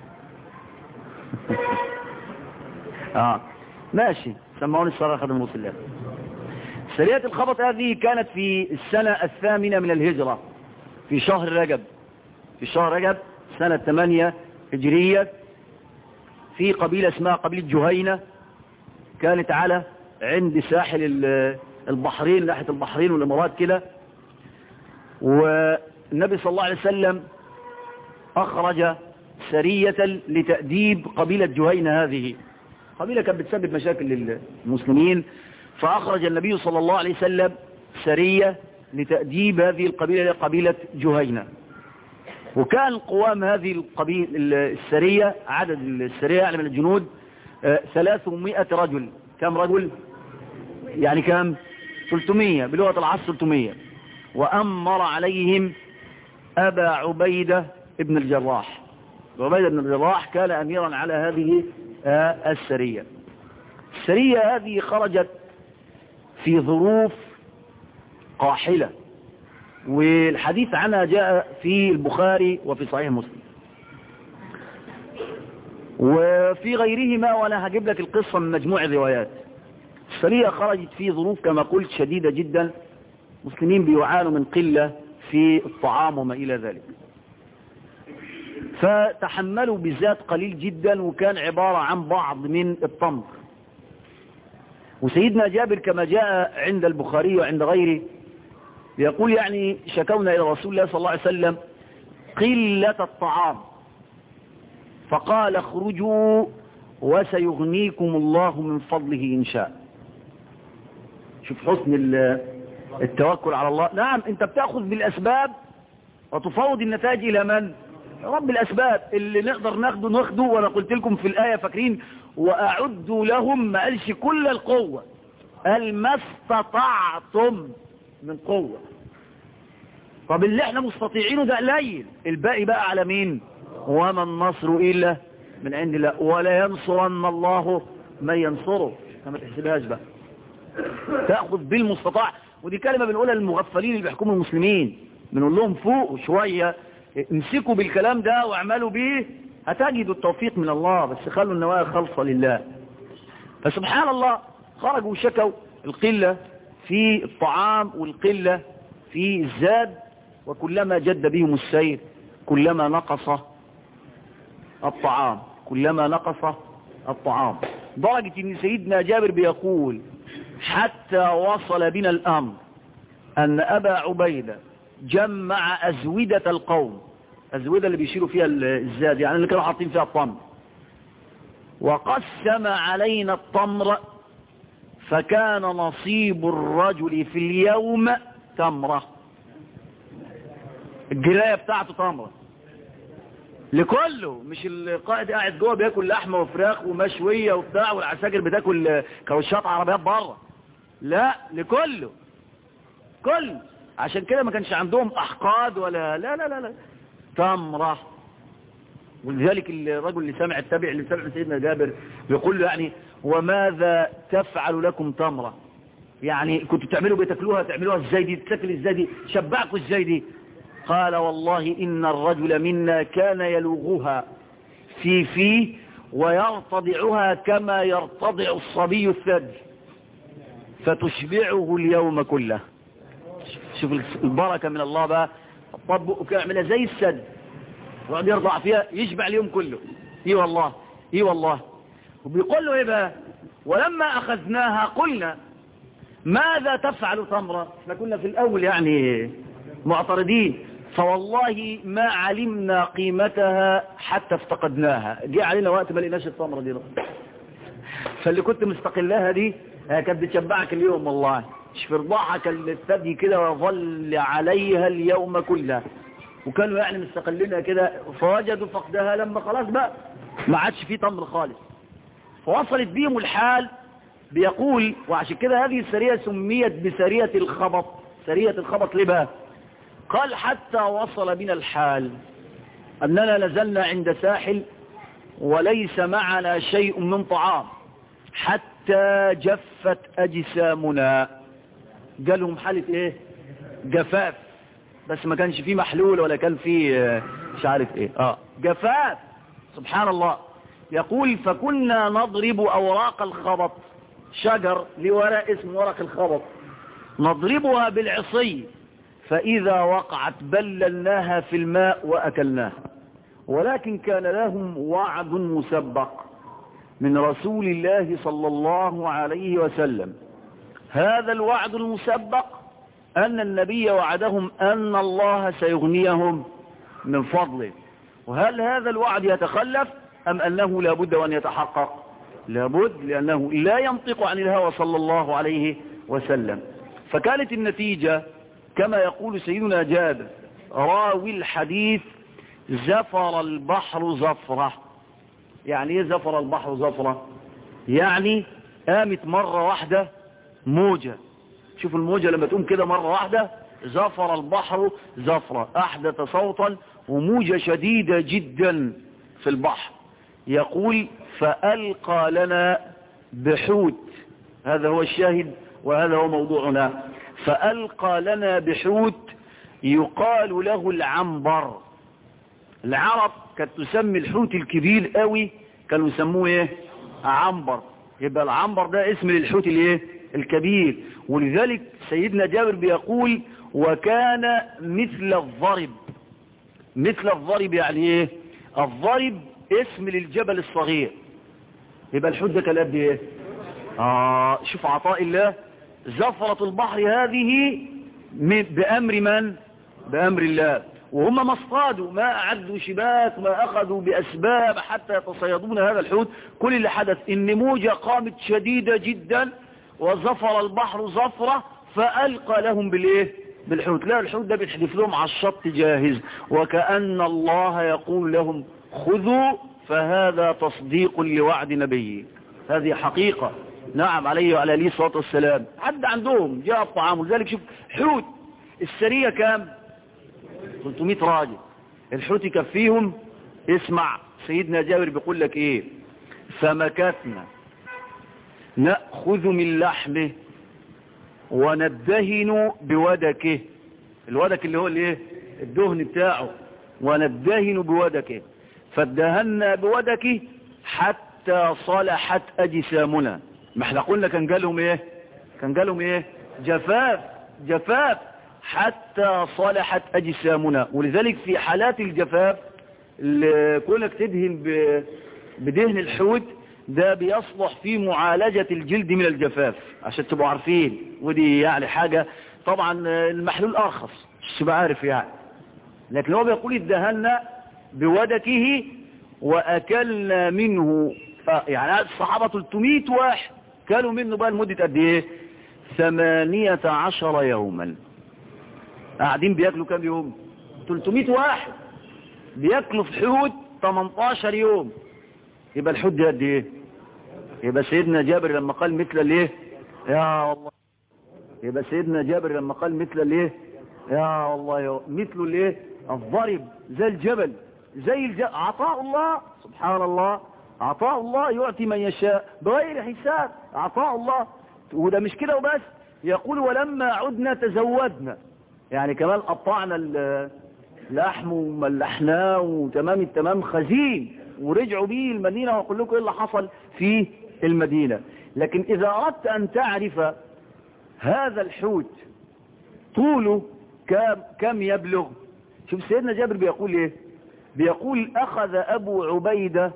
اه ماشي سمعوني الصلاة خدم رسول الله سرية الخبط هذه كانت في السنة الثامنة من الهجرة في شهر رجب في شهر رجب سنة 8 هجرية في قبيلة اسمها قبيلة جهينة كانت على عند ساحل البحرين ناحية البحرين والامارات كده والنبي صلى الله عليه وسلم أخرج سرية لتأديب قبيلة جهينة هذه قبيلة كانت بتسبب مشاكل للمسلمين فأخرج النبي صلى الله عليه وسلم سرية لتأديب هذه القبيلة قبيلة جهينة وكان قوام هذه القبيل السرية عدد السرية يعني من الجنود ثلاثمائة رجل كم رجل يعني كم 300 بلغة العصر 300 وأمر عليهم أبا عبيدة ابن الجراح عبيدة بن الجراح كان أميرا على هذه السرية السرية هذه خرجت في ظروف قاحلة والحديث عنها جاء في البخاري وفي صحيح مسلم وفي غيرهما وانا هجيب لك القصة من مجموع الروايات السرية خرجت في ظروف كما قلت شديدة جدا مسلمين بيعانوا من قلة في الطعام وما إلى ذلك فتحملوا بذات قليل جدا وكان عبارة عن بعض من التمر وسيدنا جابر كما جاء عند البخاري وعند غيره يقول يعني شكونا إلى رسول الله صلى الله عليه وسلم قلة الطعام فقال اخرجوا وسيغنيكم الله من فضله إن شاء شوف حسن التوكل على الله نعم انت بتأخذ بالأسباب وتفوض النتائج إلى من رب الأسباب اللي نقدر ناخده ناخده وأنا قلت لكم في الآية فاكرين وأعدوا لهم ما قالش كل القوة قال ما استطعتم من قوة طب اللي احنا مستطيعينه ده قليل الباقي بقى على مين وما النصر إلا من عند الله ولا ينصرن الله من ينصره ما تحسبهاش بقى تأخذ بالمستطاع ودي كلمة بنقولها للمغفلين اللي بيحكموا المسلمين بنقول لهم فوق شوية امسكوا بالكلام ده واعملوا به هتجدوا التوفيق من الله بس خلوا النوايا خالصة لله فسبحان الله خرجوا وشكوا القلة في الطعام والقلة في الزاد وكلما جد بهم السير كلما نقص الطعام كلما نقص الطعام درجة ان سيدنا جابر بيقول حتى وصل بنا الامر ان ابا عبيدة جمع ازودة القوم الزودة اللي بيشيلوا فيها الزاد يعني اللي كانوا حاطين فيها الطمر وقسم علينا التمر فكان نصيب الرجل في اليوم تمرة الجراية بتاعته تمرة لكله مش القائد قاعد جوه بياكل لحمه وفراخ ومشويه وبتاع والعساكر بتاكل كاوتشات عربيات بره لا لكله كل عشان كده ما كانش عندهم احقاد ولا لا لا لا لا تمره ولذلك الرجل اللي سمع التابع اللي سمع سيدنا جابر بيقول له يعني وماذا تفعل لكم تمره يعني كنتوا بتعملوا بتاكلوها تعملوها ازاي دي تاكل ازاي دي شبعكوا ازاي دي قال والله إن الرجل منا كان يلوغها في فيه ويرتضعها كما يرتضع الصبي الثدي فتشبعه اليوم كله شوف البركة من الله بقى طبقه كده يعملها زي السد وقعد يرضع فيها يشبع اليوم كله اي والله اي والله وبيقول له ايه بقى ولما اخذناها قلنا ماذا تفعل تمرة احنا كنا في الاول يعني معترضين فوالله ما علمنا قيمتها حتى افتقدناها جه علينا وقت ما لقيناش التمرة دي فاللي كنت مستقلاها دي كانت بتشبعك اليوم والله في رضاعك الثدي كده وظل عليها اليوم كله وكانوا يعني مستقلينها كده فوجدوا فقدها لما خلاص بقى ما عادش فيه تمر خالص فوصلت بيهم الحال بيقول وعشان كده هذه السرية سميت بسرية الخبط سرية الخبط ليه بقى قال حتى وصل بنا الحال أننا نزلنا عند ساحل وليس معنا شيء من طعام حتى جفت أجسامنا قالهم حالة ايه جفاف بس ما كانش فيه محلول ولا كان فيه مش عارف ايه اه جفاف سبحان الله يقول فكنا نضرب أوراق الخبط شجر لورق اسم ورق الخبط نضربها بالعصي فإذا وقعت بللناها في الماء وأكلناها ولكن كان لهم وعد مسبق من رسول الله صلى الله عليه وسلم هذا الوعد المسبق أن النبي وعدهم أن الله سيغنيهم من فضله وهل هذا الوعد يتخلف أم أنه لابد وأن يتحقق لابد لأنه لا ينطق عن الهوى صلى الله عليه وسلم فكانت النتيجة كما يقول سيدنا جابر راوي الحديث زفر البحر زفرة يعني ايه زفر البحر زفرة يعني قامت مرة واحدة موجة شوف الموجة لما تقوم كده مرة واحدة زفر البحر زفرة احدث صوتا وموجة شديدة جدا في البحر يقول فألقى لنا بحوت هذا هو الشاهد وهذا هو موضوعنا فألقى لنا بحوت يقال له العنبر العرب كانت تسمي الحوت الكبير قوي كانوا يسموه ايه عنبر يبقى العنبر ده اسم للحوت الايه الكبير ولذلك سيدنا جابر بيقول وكان مثل الضرب مثل الضرب يعني ايه الضرب اسم للجبل الصغير يبقى الحوت ده كان قد ايه اه شوف عطاء الله زفرة البحر هذه بأمر من بأمر الله وهم ما اصطادوا ما أعدوا شباك ما أخذوا بأسباب حتى يتصيدون هذا الحوت كل اللي حدث إن موجة قامت شديدة جدا وزفر البحر زفرة فألقى لهم بالإيه بالحوت لا الحوت ده بيتحدث لهم على الشط جاهز وكأن الله يقول لهم خذوا فهذا تصديق لوعد نبيه هذه حقيقة نعم عليه وعلى عليه الصلاة والسلام حد عندهم جاء الطعام ولذلك شوف حوت السرية كام 300 راجل الحوت يكفيهم اسمع سيدنا جابر بيقول لك ايه فمكثنا نأخذ من لحمه وندهن بودكه الودك اللي هو الايه الدهن بتاعه وندهن بودكه فادهنا بودكه حتى صلحت أجسامنا ما احنا قلنا كان جالهم ايه كان جالهم ايه جفاف جفاف حتى صلحت أجسامنا ولذلك في حالات الجفاف اللي كونك تدهن بدهن الحوت ده بيصلح في معالجة الجلد من الجفاف عشان تبقوا عارفين ودي يعني حاجة طبعا المحلول أرخص مش تبقى عارف يعني لكن هو بيقول ادهنا بودكه وأكلنا منه يعني الصحابة 300 واحد كانوا منه بقى لمدة قد ايه ثمانية عشر يوما قاعدين بياكلوا كام يوم 300 واحد بياكلوا في حوت 18 يوم يبقى الحوت ده قد ايه يبقى سيدنا جابر لما قال مثل الايه يا الله يبقى سيدنا جابر لما قال مثل الايه يا الله مثل الايه الضرب زي الجبل زي الجبل عطاء الله سبحان الله عطاء الله يعطي من يشاء بغير حساب عطاء الله وده مش كده وبس يقول ولما عدنا تزودنا يعني كمان قطعنا اللحم وملحناه وتمام التمام خزين ورجعوا بيه المدينة واقول لكم ايه اللي حصل في المدينة لكن اذا اردت ان تعرف هذا الحوت طوله كم, كم يبلغ شوف سيدنا جابر بيقول ايه بيقول اخذ ابو عبيدة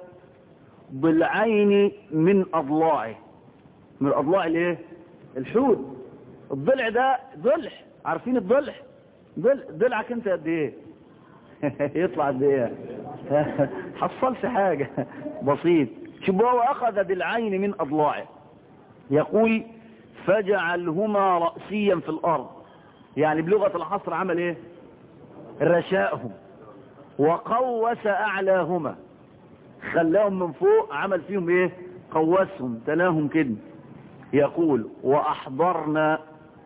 ضلعين من اضلاعه من اضلاع الايه الحوت الضلع ده ضلع عارفين الضلع ضلع ضلعك انت قد ايه يطلع قد ايه حصلش حاجة بسيط شوف هو اخذ بالعين من اضلاعه يقول فجعلهما رأسيا في الارض يعني بلغة العصر عمل ايه رشاءهم وقوس اعلاهما خلاهم من فوق عمل فيهم ايه قوسهم تلاهم كده يقول واحضرنا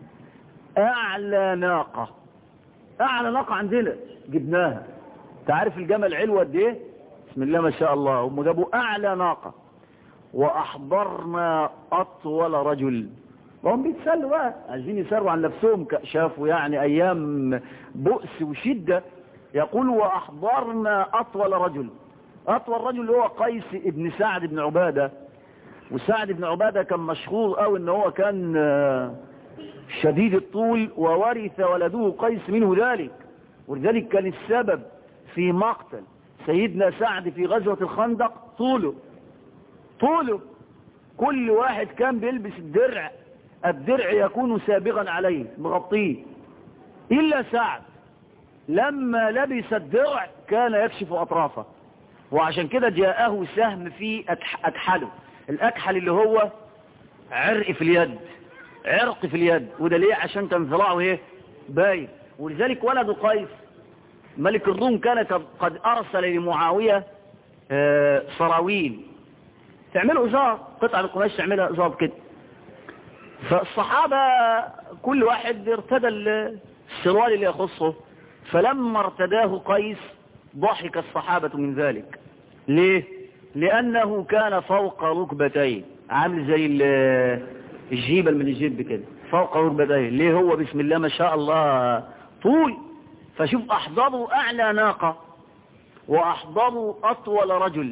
اعلى ناقة اعلى ناقة عندنا جبناها تعرف الجمل علوة قد ايه بسم الله ما شاء الله هم جابوا اعلى ناقة واحضرنا اطول رجل وهم بيتسلوا بقى عايزين يسروا عن نفسهم شافوا يعني ايام بؤس وشدة يقول واحضرنا اطول رجل اطول رجل هو قيس ابن سعد بن عبادة وسعد بن عبادة كان مشهور قوي ان هو كان شديد الطول وورث ولده قيس منه ذلك ولذلك كان السبب في مقتل سيدنا سعد في غزوة الخندق طوله طوله كل واحد كان بيلبس الدرع الدرع يكون سابغا عليه مغطيه إلا سعد لما لبس الدرع كان يكشف أطرافه وعشان كده جاءه سهم في أكحله الأكحل اللي هو عرق في اليد عرق في اليد وده ليه عشان كان ذراعه ايه باين ولذلك ولد قيس ملك الروم كان قد أرسل لمعاوية آه سراويل تعملوا إزار قطعة القماش تعملها إزار كده فالصحابة كل واحد ارتدى السروال اللي يخصه فلما ارتداه قيس ضحك الصحابة من ذلك ليه لأنه كان فوق ركبتيه عامل زي الجيبل من الجيب كده فوق ركبتيه ليه هو بسم الله ما شاء الله طول فشوف أحضروا أعلى ناقة وأحضروا أطول رجل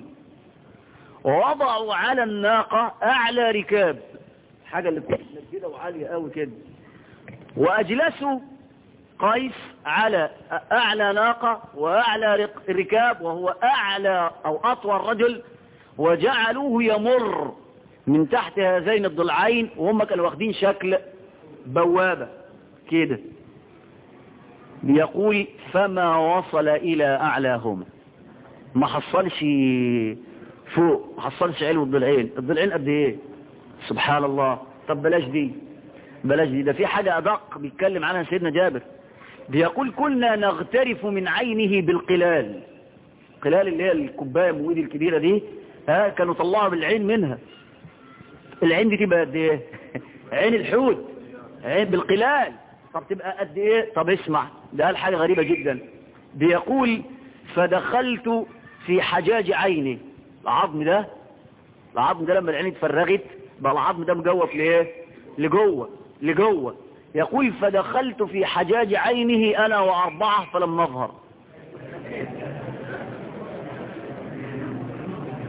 ووضعوا على الناقة أعلى ركاب حاجة اللي بتحمل كده وعالية قوي كده وأجلسوا قيس على أعلى ناقة وأعلى ركاب وهو أعلى أو أطول رجل وجعلوه يمر من تحت هذين الضلعين وهم كانوا واخدين شكل بوابة كده بيقول فما وصل إلى أعلاهما ما حصلش فوق ما حصلش علو الضلعين الضلعين قد ايه سبحان الله طب بلاش دي بلاش دي ده في حاجة أدق بيتكلم عنها سيدنا جابر بيقول كنا نغترف من عينه بالقلال القلال اللي هي الكوبايه المويد الكبيرة دي ها كانوا طلعوا بالعين منها العين دي تبقى قد ايه عين الحوت عين بالقلال طب تبقى قد ايه طب اسمع ده قال حاجة غريبة جدا بيقول فدخلت في حجاج عيني العظم ده العظم ده لما العين اتفرغت بقى العظم ده مجوف لايه لجوه لجوه يقول فدخلت في حجاج عينه انا واربعة فلم نظهر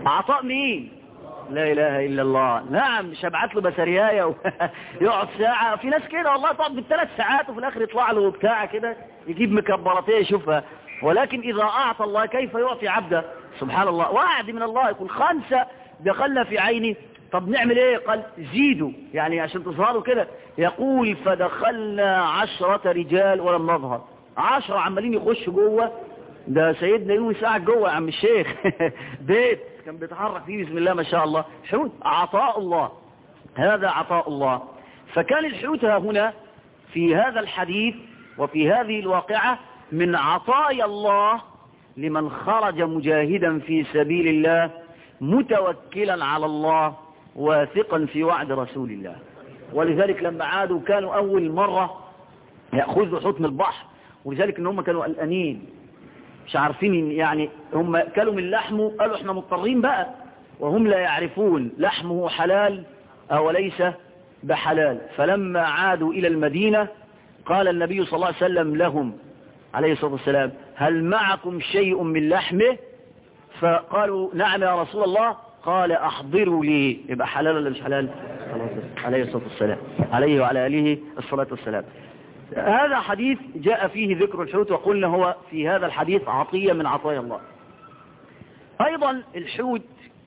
عطاء مين لا اله الا الله نعم مش هبعت له بسريايه و... يقعد ساعه في ناس كده والله تقعد بالثلاث ساعات وفي الاخر يطلع له بتاع كده يجيب مكبرتيه يشوفها ولكن اذا اعطى الله كيف يعطي عبده سبحان الله وعد من الله يقول خمسه دخلنا في عيني طب نعمل ايه قال زيدوا يعني عشان تظهروا كده يقول فدخلنا عشرة رجال ولم نظهر عشرة عمالين يخشوا جوه ده سيدنا يونس قاعد جوه يا عم الشيخ بيت كان بيتحرك فيه بسم الله ما شاء الله حوت عطاء الله هذا عطاء الله فكان الحوت ها هنا في هذا الحديث وفي هذه الواقعة من عطايا الله لمن خرج مجاهدا في سبيل الله متوكلا على الله واثقا في وعد رسول الله ولذلك لما عادوا كانوا أول مرة يأخذوا حكم البحر ولذلك ان هم كانوا قلقانين مش عارفين يعني هم كلوا من لحمه قالوا احنا مضطرين بقى وهم لا يعرفون لحمه حلال أو ليس بحلال فلما عادوا إلى المدينة قال النبي صلى الله عليه وسلم لهم عليه الصلاة والسلام هل معكم شيء من لحمه فقالوا نعم يا رسول الله قال أحضروا لي يبقى حلال ولا مش حلال عليه الصلاة والسلام عليه وعلى آله الصلاة والسلام هذا حديث جاء فيه ذكر الحوت وقلنا هو في هذا الحديث عطية من عطايا الله أيضا الحوت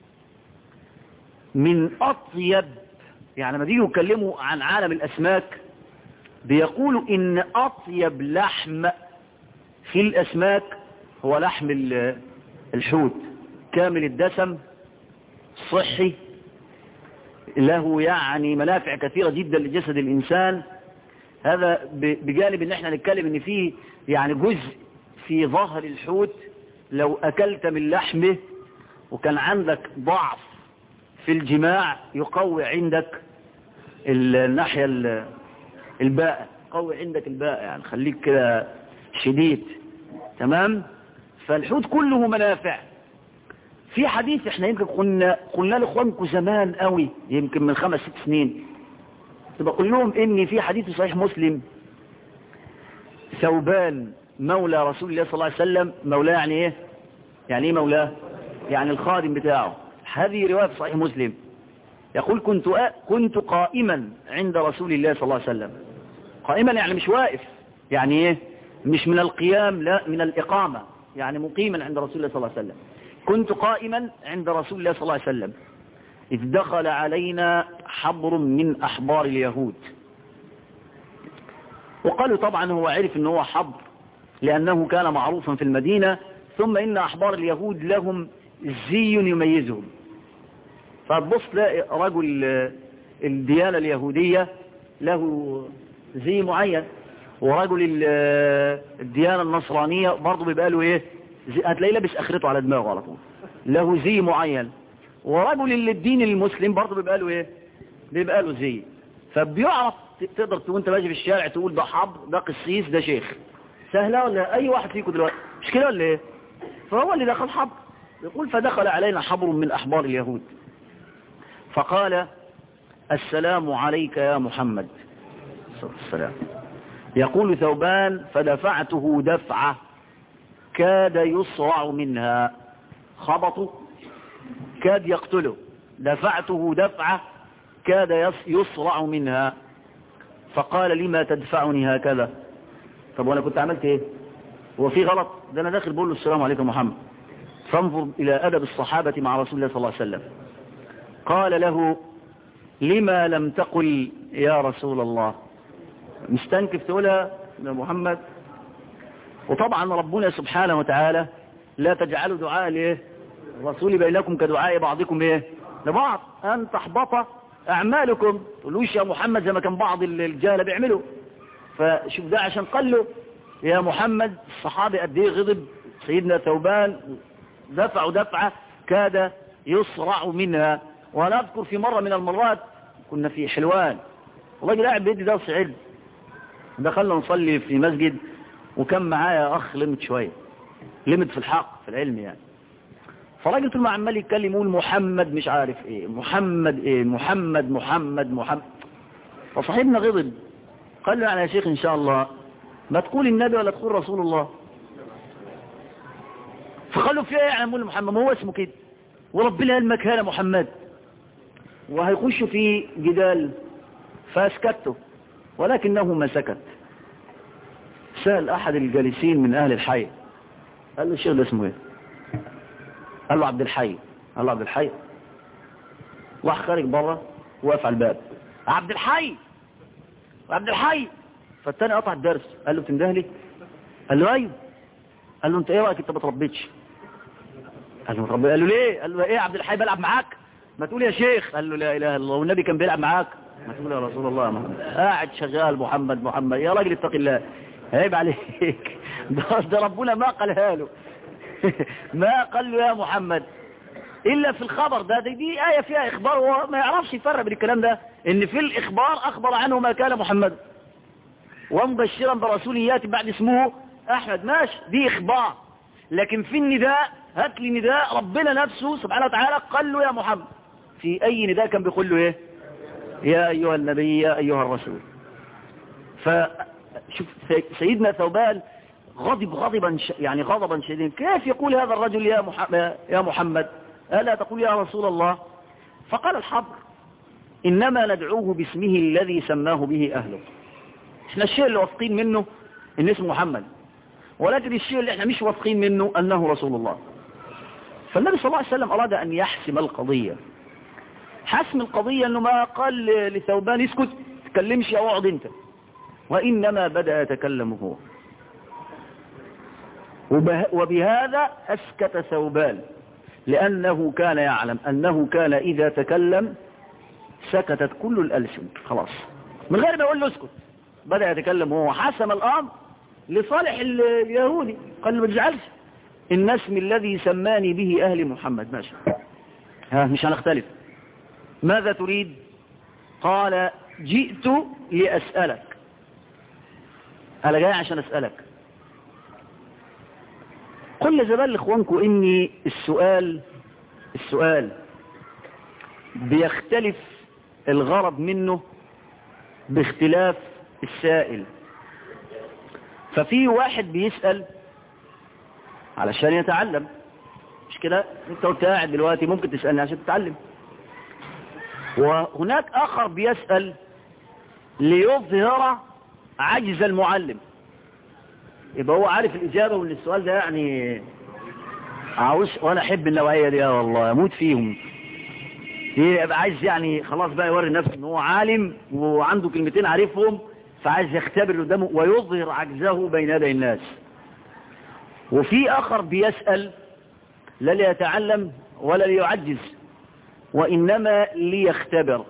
من أطيب يعني لما بيجوا يتكلموا عن عالم الأسماك بيقولوا إن أطيب لحم في الأسماك هو لحم الحوت كامل الدسم صحي له يعني منافع كثيرة جدا لجسد الإنسان هذا بجانب ان احنا نتكلم ان فيه يعني جزء في ظهر الحوت لو اكلت من لحمه وكان عندك ضعف في الجماع يقوي عندك الناحية الباء يقوي عندك الباء يعني خليك كده شديد تمام فالحوت كله منافع في حديث احنا يمكن قلنا قلنا لاخوانكم زمان قوي يمكن من خمس ست سنين بقول لهم ان في حديث صحيح مسلم ثوبان مولى رسول الله صلى الله عليه وسلم مولاه يعني ايه يعني ايه مولاه يعني الخادم بتاعه هذه رواية في صحيح مسلم يقول كنت كنت قائما عند رسول الله صلى الله عليه وسلم قائما يعني مش واقف يعني ايه مش من القيام لا من الإقامة يعني مقيما عند رسول الله صلى الله عليه وسلم كنت قائما عند رسول الله صلى الله عليه وسلم إذ دخل علينا حبر من أحبار اليهود وقالوا طبعا هو عرف ان هو حبر لأنه كان معروفا في المدينة ثم إن أحبار اليهود لهم زي يميزهم فتبص تلاقي رجل الديانة اليهودية له زي معين ورجل الديانة النصرانية برضه بيبقى له ايه هتلاقيه لابس اخرته على دماغه على طول له زي معين ورجل الدين المسلم برضه بيبقى له ايه بيبقى له زي فبيعرف تقدر تقول انت ماشي في الشارع تقول ده حبر ده قسيس ده شيخ سهلة ولا اي واحد فيكم دلوقتي مش كده ولا ايه فهو اللي دخل حبر يقول فدخل علينا حبر من احبار اليهود فقال السلام عليك يا محمد صلى السلام يقول ثوبان فدفعته دفعة كاد يصرع منها خبطه كاد يقتله دفعته دفعة كاد يصرع منها فقال لما تدفعني هكذا طب وانا كنت عملت ايه هو في غلط ده انا داخل بقول له السلام عليكم محمد فانظر الى ادب الصحابة مع رسول الله صلى الله عليه وسلم قال له لما لم تقل يا رسول الله مستنكف تقولها يا محمد وطبعا ربنا سبحانه وتعالى لا تجعلوا دعاء ليه الرسول بينكم كدعاء بعضكم ايه لبعض ان تحبط اعمالكم تقولوش يا محمد زي ما كان بعض الجهله بيعملوا فشوف ده عشان قال له يا محمد الصحابي قد ايه غضب سيدنا ثوبان دفعوا دفعه كاد يصرع منها وانا اذكر في مره من المرات كنا في حلوان والله قاعد بيدي درس علم دخلنا نصلي في مسجد وكان معايا اخ لمت شويه لمت في الحق في العلم يعني فراجل طول ما عمال يتكلم يقول محمد مش عارف ايه محمد ايه محمد محمد محمد فصاحبنا غضب قال له يعني يا شيخ ان شاء الله ما تقول النبي ولا تقول رسول الله فقال له في ايه يعني محمد ما هو اسمه كده وربنا قال مكان محمد وهيخش في جدال فاسكته ولكنه ما سكت سأل أحد الجالسين من أهل الحي قال له الشيخ ده اسمه ايه قال له عبد الحي قال له عبد الحي راح خارج بره وقف على الباب عبد الحي عبد الحي فالتاني قطع الدرس قال له بتنده لي قال له ايوه قال له انت ايه رايك انت ما تربيتش قال له ربي قال له ليه قال له ايه عبد الحي بلعب معاك ما تقول يا شيخ قال له لا اله الا الله والنبي كان بيلعب معاك ما تقول يا رسول الله يا محمد قاعد شغال محمد محمد يا راجل اتق الله عيب عليك ده, ده ربنا ما قالها له ما قال له يا محمد الا في الخبر ده دي, دي ايه فيها اخبار وهو ما يعرفش يفرق بين الكلام ده ان في الاخبار اخبر عنه ما كان محمد ومبشرا برسول ياتي بعد اسمه احمد ماشي دي اخبار لكن في النداء هات لي نداء ربنا نفسه سبحانه وتعالى قال له يا محمد في اي نداء كان بيقول له ايه يا ايها النبي يا ايها الرسول فشوف سيدنا ثوبان غضب غضبا ش... يعني غضبا شديدا كيف يقول هذا الرجل يا محمد يا محمد الا تقول يا رسول الله فقال الحبر انما ندعوه باسمه الذي سماه به اهله احنا الشيء اللي واثقين منه ان اسمه محمد ولكن الشيء اللي احنا مش واثقين منه انه رسول الله فالنبي صلى الله عليه وسلم اراد ان يحسم القضية حسم القضية انه ما قال لثوبان اسكت تكلمش او اقعد انت وانما بدأ يتكلم هو وبهذا اسكت ثوبان لانه كان يعلم انه كان اذا تكلم سكتت كل الالسن خلاص من غير ما يقول له اسكت بدأ يتكلم هو حسم الامر لصالح اليهودي قال له ما تزعلش إن اسم الذي سماني به أهل محمد ماشي ها مش هنختلف ماذا تريد قال جئت لأسألك أنا جاي عشان أسألك قل زمان لإخوانكم إني السؤال السؤال بيختلف الغرض منه باختلاف السائل ففي واحد بيسأل علشان يتعلم مش كده انت وانت قاعد دلوقتي ممكن تسألني عشان تتعلم وهناك اخر بيسأل ليظهر عجز المعلم يبقى هو عارف الاجابة وان السؤال ده يعني عاوز وانا احب النوعية دي يا والله اموت فيهم يبقى عايز يعني خلاص بقى يوري نفسه ان هو عالم وعنده كلمتين عارفهم فعايز يختبر قدامه ويظهر عجزه بين يدي الناس وفي آخر بيسأل لا ليتعلم ولا ليعجز وإنما ليختبر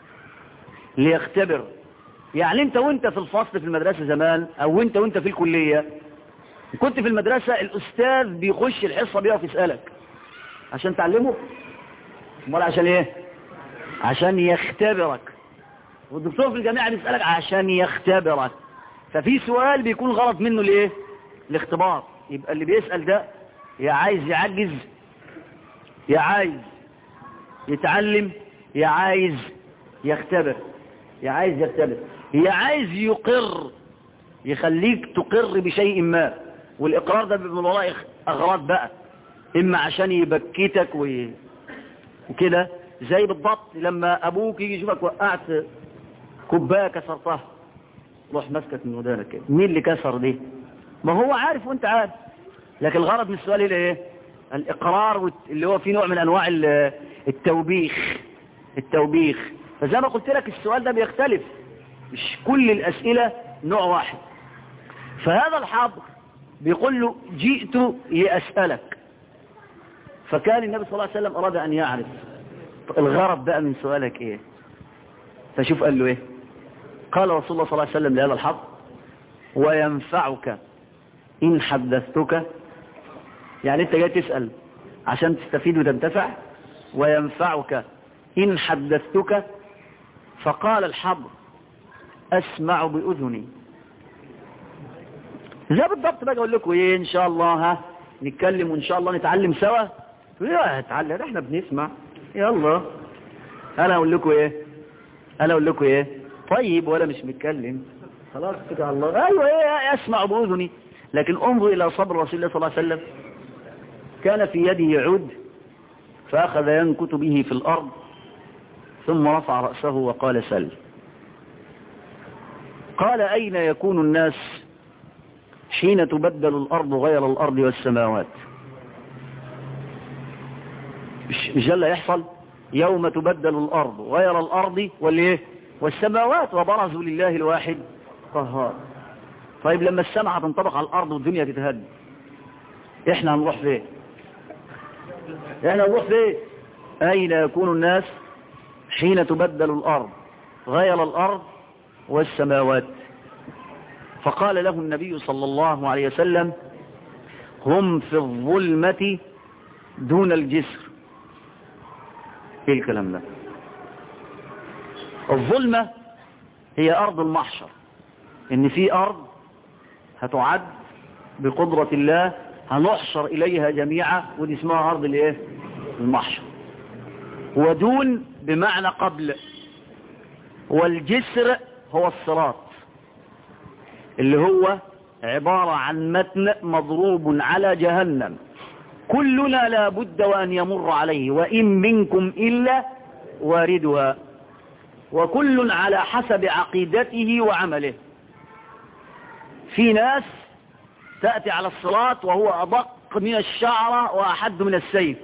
ليختبر يعني انت وانت في الفصل في المدرسة زمان او انت وانت في الكلية كنت في المدرسة الاستاذ بيخش الحصة بيقف يسألك عشان تعلمه امال عشان ايه عشان يختبرك والدكتور في الجامعة بيسألك عشان يختبرك ففي سؤال بيكون غلط منه ليه الاختبار يبقى اللي بيسأل ده يا عايز يعجز يا عايز يتعلم يا عايز يختبر يا عايز يختبر يا عايز يقر يخليك تقر بشيء ما والإقرار ده من وراء أغراض بقى إما عشان يبكتك و... وكده زي بالضبط لما أبوك يجي يشوفك وقعت كوبايه كسرتها روح مسكت من ودانك كده مين اللي كسر دي ما هو عارف وانت عارف لكن الغرض من السؤال ايه الاقرار اللي هو فيه نوع من انواع التوبيخ التوبيخ فزي ما قلت لك السؤال ده بيختلف مش كل الاسئله نوع واحد فهذا الحبر بيقول له جئت لاسالك فكان النبي صلى الله عليه وسلم اراد ان يعرف الغرض بقى من سؤالك ايه فشوف قال له ايه قال رسول الله صلى الله عليه وسلم لهذا الحق وينفعك إن حدثتك يعني أنت جاي تسأل عشان تستفيد وتنتفع وينفعك إن حدثتك فقال الحبر أسمع بأذني زي بالضبط بقى أقول لكم إيه إن شاء الله ها نتكلم وإن شاء الله نتعلم سوا يا هتعلم إحنا بنسمع يلا أنا أقول لكم إيه أنا أقول لكم إيه طيب ولا مش متكلم خلاص كده الله ايوه ايه اسمع باذني لكن انظر الى صبر رسول الله صلى الله عليه وسلم كان في يده عود فأخذ ينكت به في الأرض ثم رفع رأسه وقال سل قال أين يكون الناس حين تبدل الأرض غير الأرض والسماوات مش ده يحصل يوم تبدل الأرض غير الأرض والإيه والسماوات وبرزوا لله الواحد قهار طيب لما السماء هتنطبق على الأرض والدنيا تتهد احنا هنروح فين احنا هنروح فين أين يكون الناس حين تبدل الأرض غير الأرض والسماوات فقال له النبي صلى الله عليه وسلم هم في الظلمة دون الجسر ايه الكلام ده الظلمة هي أرض المحشر إن في أرض هتعد بقدرة الله هنحشر إليها جميعا ودي اسمها أرض الايه المحشر ودون بمعنى قبل والجسر هو الصراط اللي هو عبارة عن متن مضروب على جهنم كلنا لا بد وأن يمر عليه وإن منكم إلا واردها وكل على حسب عقيدته وعمله في ناس تأتي على الصراط وهو أدق من الشعرة وأحد من السيف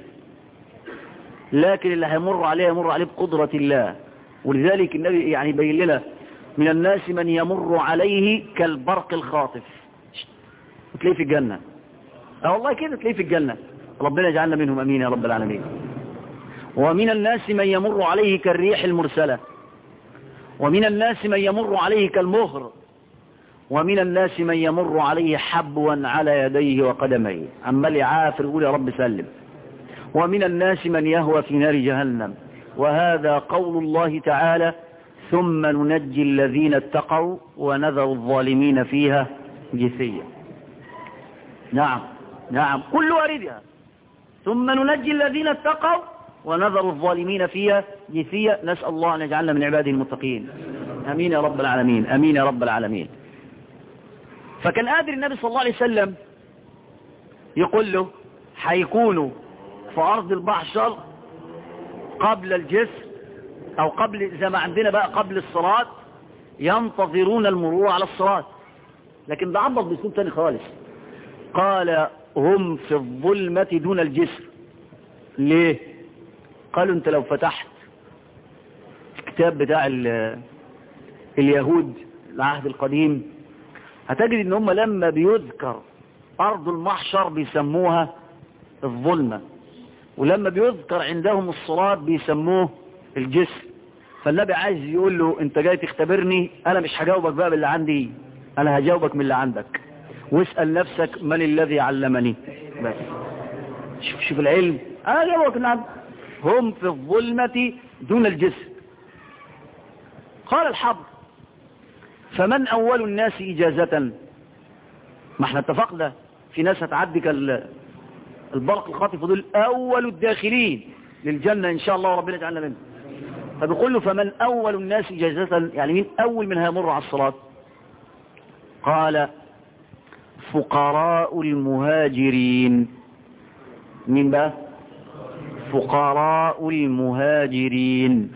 لكن اللي هيمر عليه يمر عليه بقدرة الله ولذلك النبي يعني يبين لنا من الناس من يمر عليه كالبرق الخاطف تلاقيه في الجنة اه والله كده تلاقيه في الجنة ربنا يجعلنا منهم أمين يا رب العالمين ومن الناس من يمر عليه كالريح المرسلة ومن الناس من يمر عليه كالمهر ومن الناس من يمر عليه حبوا على يديه وقدميه عمال يعافر يقول يا رب سلم ومن الناس من يهوى في نار جهنم وهذا قول الله تعالى ثم ننجي الذين اتقوا ونذر الظالمين فيها جثيا نعم نعم كل واردها ثم ننجي الذين اتقوا ونذر الظالمين فيها جثيا نسأل الله أن يجعلنا من عباده المتقين أمين يا رب العالمين أمين يا رب العالمين فكان قادر النبي صلى الله عليه وسلم يقول له هيكونوا في أرض البحشر قبل الجسر أو قبل زي ما عندنا بقى قبل الصلاة ينتظرون المرور على الصلاة لكن ده عبط باسلوب تاني خالص قال هم في الظلمة دون الجسر ليه قالوا انت لو فتحت الكتاب بتاع اليهود العهد القديم هتجد ان هم لما بيذكر ارض المحشر بيسموها الظلمة ولما بيذكر عندهم الصلاة بيسموه الجسر فالنبي عايز يقول له انت جاي تختبرني انا مش هجاوبك بقى باللي عندي انا هجاوبك من اللي عندك واسأل نفسك من الذي علمني بس شوف شوف العلم انا جاوبك من عندك هم في الظلمة دون الجسر قال الحبر فمن اول الناس اجازة ما احنا اتفقنا في ناس هتعدي كالبرق الخاطف دول اول الداخلين للجنة ان شاء الله ربنا يجعلنا منه فبيقول له فمن اول الناس اجازة يعني مين اول من هيمر على الصلاة قال فقراء المهاجرين مين بقى فقراء المهاجرين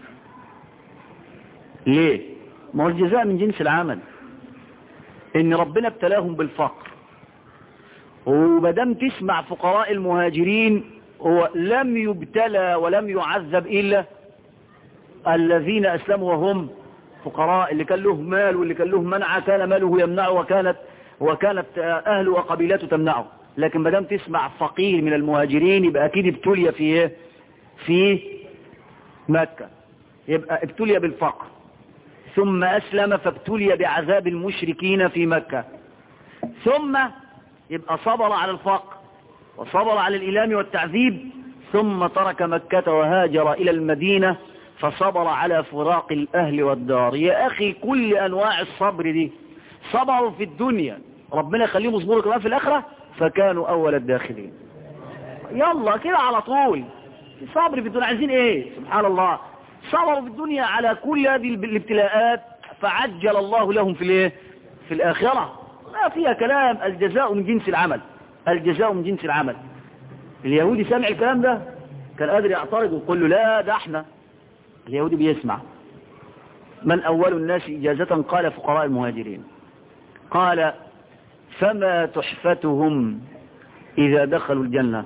ليه ما هو الجزاء من جنس العمل ان ربنا ابتلاهم بالفقر ومدام تسمع فقراء المهاجرين هو لم يبتلى ولم يعذب الا الذين اسلموا وهم فقراء اللي كان له مال واللي كان له منع كان ماله يمنعه وكانت وكانت اهله وقبيلته تمنعه لكن ما دام تسمع فقير من المهاجرين يبقى اكيد ابتلي في ايه في مكة يبقى ابتلي بالفقر ثم اسلم فابتلي بعذاب المشركين في مكة ثم يبقى صبر على الفقر وصبر على الإلام والتعذيب ثم ترك مكة وهاجر إلى المدينة فصبر على فراق الأهل والدار يا أخي كل أنواع الصبر دي صبروا في الدنيا ربنا يخليهم يصبروا كمان في الآخرة فكانوا أول الداخلين يلا كده على طول صبر في الدنيا عايزين ايه سبحان الله صبروا في الدنيا على كل هذه الابتلاءات فعجل الله لهم في الايه في الآخرة ما فيها كلام الجزاء من جنس العمل الجزاء من جنس العمل اليهودي سمع الكلام ده كان قادر يعترض ويقول له لا ده احنا اليهودي بيسمع من أول الناس إجازة قال فقراء المهاجرين قال فما تحفتهم إذا دخلوا الجنة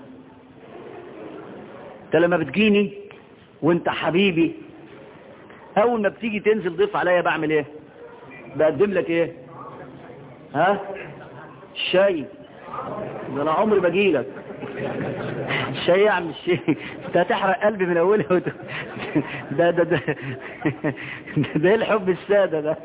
انت لما بتجيني وانت حبيبي أول ما بتيجي تنزل ضيف عليا بعمل ايه بقدم لك ايه ها الشاي ده انا عمري باجي لك الشاي يا عم الشيخ انت هتحرق قلبي من اولها وت... ده ده ده ده ايه الحب الساده ده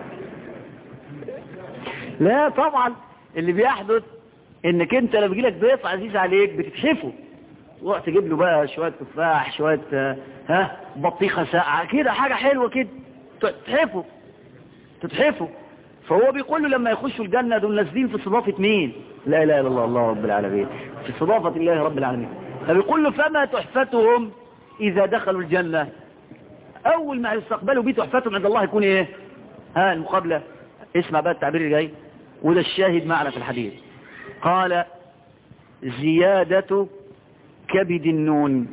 لا طبعا اللي بيحدث انك انت لما بيجي لك ضيف عزيز عليك بتتحفه تروح تجيب له بقى شويه تفاح شويه ها بطيخه ساقعه كده حاجه حلوه كده تتحفه تتحفه فهو بيقول له لما يخشوا الجنة دول نازلين في استضافة مين لا اله الا الله الله رب العالمين في استضافة الله رب العالمين فبيقول له فما تحفتهم اذا دخلوا الجنة اول ما يستقبلوا بيه تحفتهم عند الله يكون ايه ها المقابلة اسمع بقى التعبير اللي جاي وده الشاهد معنا في الحديث قال زيادة كبد النون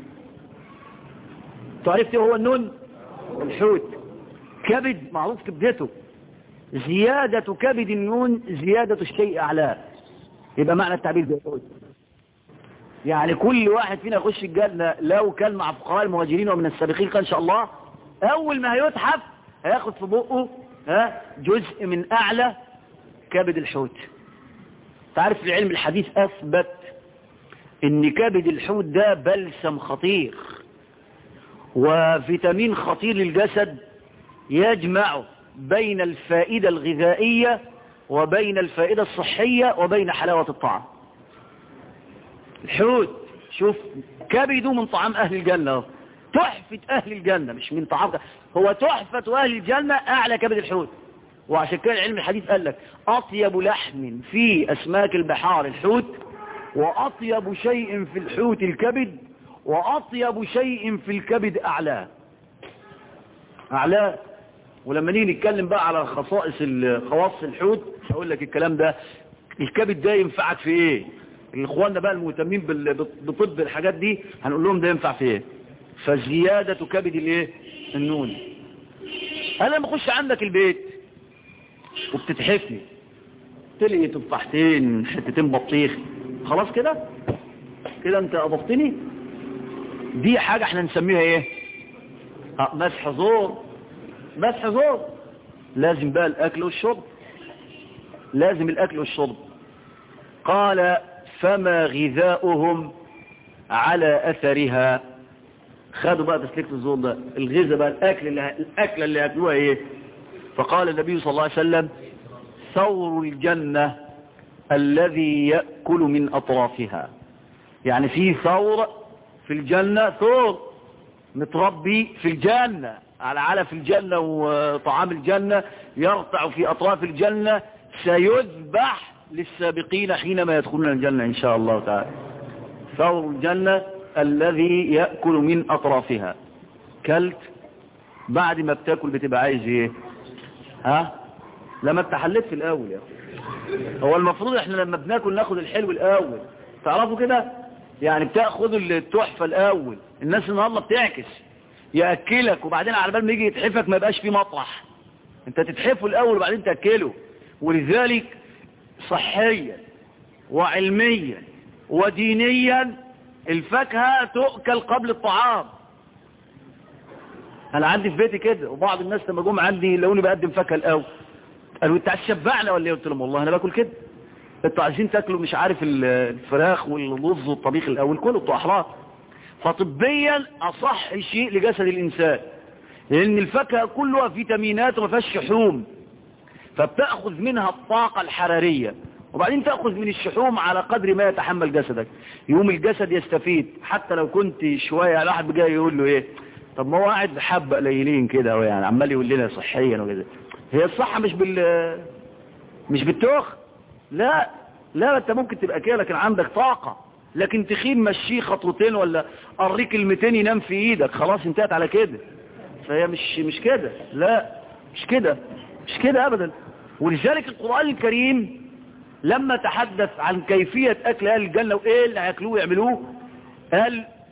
تعرفت هو النون الحوت كبد معروف كبدته زيادة كبد النون زيادة الشيء أعلاه يبقى معنى التعبير ده يعني كل واحد فينا يخش الجنة لو كان مع فقراء المهاجرين ومن السابقين كان شاء الله أول ما هيتحف هياخد في بقه ها جزء من أعلى كبد الحوت تعرف في علم الحديث أثبت ان كبد الحوت ده بلسم خطير وفيتامين خطير للجسد يجمعه بين الفائدة الغذائية وبين الفائدة الصحية وبين حلاوة الطعام الحوت شوف كبده من طعام أهل الجنة تحفة أهل الجنة مش من طعام هو تحفة أهل الجنة أعلى كبد الحوت وعشان كده علم الحديث قال لك أطيب لحم في أسماك البحار الحوت وأطيب شيء في الحوت الكبد وأطيب شيء في الكبد أعلاه أعلاه ولما نيجي نتكلم بقى على خصائص خواص الحوت هقول لك الكلام ده الكبد ده ينفعك في ايه الاخواننا بقى المهتمين بطب الحاجات دي هنقول لهم ده ينفع في ايه فزيادة كبد الايه النون انا لما اخش عندك البيت وبتتحفني تلقي تفاحتين حتتين بطيخ خلاص كده كده انت اضفتني دي حاجة احنا نسميها ايه اه مسح زور مسح زور لازم بقى الاكل والشرب لازم الاكل والشرب قال فما غذاؤهم على اثرها خدوا بقى تسليكة الزور ده الغذاء بقى الاكل اللي الاكل اللي ياكلوها ايه فقال النبي صلى الله عليه وسلم ثور الجنة الذي يأكل من أطرافها يعني في ثور في الجنة ثور متربي في الجنة على علف الجنة وطعام الجنة يرتع في أطراف الجنة سيذبح للسابقين حينما يدخلون الجنة إن شاء الله تعالى ثور الجنة الذي يأكل من أطرافها كلت بعد ما بتاكل بتبقى عايز ايه ها لما اتحلت في الاول يا هو المفروض احنا لما بناكل ناخد الحلو الاول تعرفوا كده يعني بتاخد التحفة الاول الناس النهارده بتعكس ياكلك وبعدين على بال ما يجي يتحفك ما يبقاش في مطرح انت تتحفه الاول وبعدين تاكله ولذلك صحيا وعلميا ودينيا الفاكهة تؤكل قبل الطعام انا عندي في بيتي كده وبعض الناس لما جم عندي لقوني بقدم فاكهه الاول قالوا انت هتشبعنا ولا ايه قلت لهم والله انا باكل كده انتوا عايزين تاكلوا مش عارف الفراخ والرز والطبيخ الاول كله انتوا احرار فطبيا اصح شيء لجسد الانسان لان الفاكهه كلها فيتامينات وما فيهاش شحوم فبتاخذ منها الطاقه الحراريه وبعدين تاخذ من الشحوم على قدر ما يتحمل جسدك يوم الجسد يستفيد حتى لو كنت شويه الواحد جاي يقول له ايه طب ما هو قاعد حبة قليلين كده يعني عمال يقول لنا صحيا وكده هي الصحة مش بال مش بالتوخ لا لا انت ممكن تبقى كده لكن عندك طاقة لكن تخين مشيه خطوتين ولا قريه كلمتين ينام في ايدك خلاص انتهت على كده فهي مش مش كده لا مش كده مش كده ابدا ولذلك القرآن الكريم لما تحدث عن كيفية اكل اهل الجنة وايه اللي هياكلوه ويعملوه قال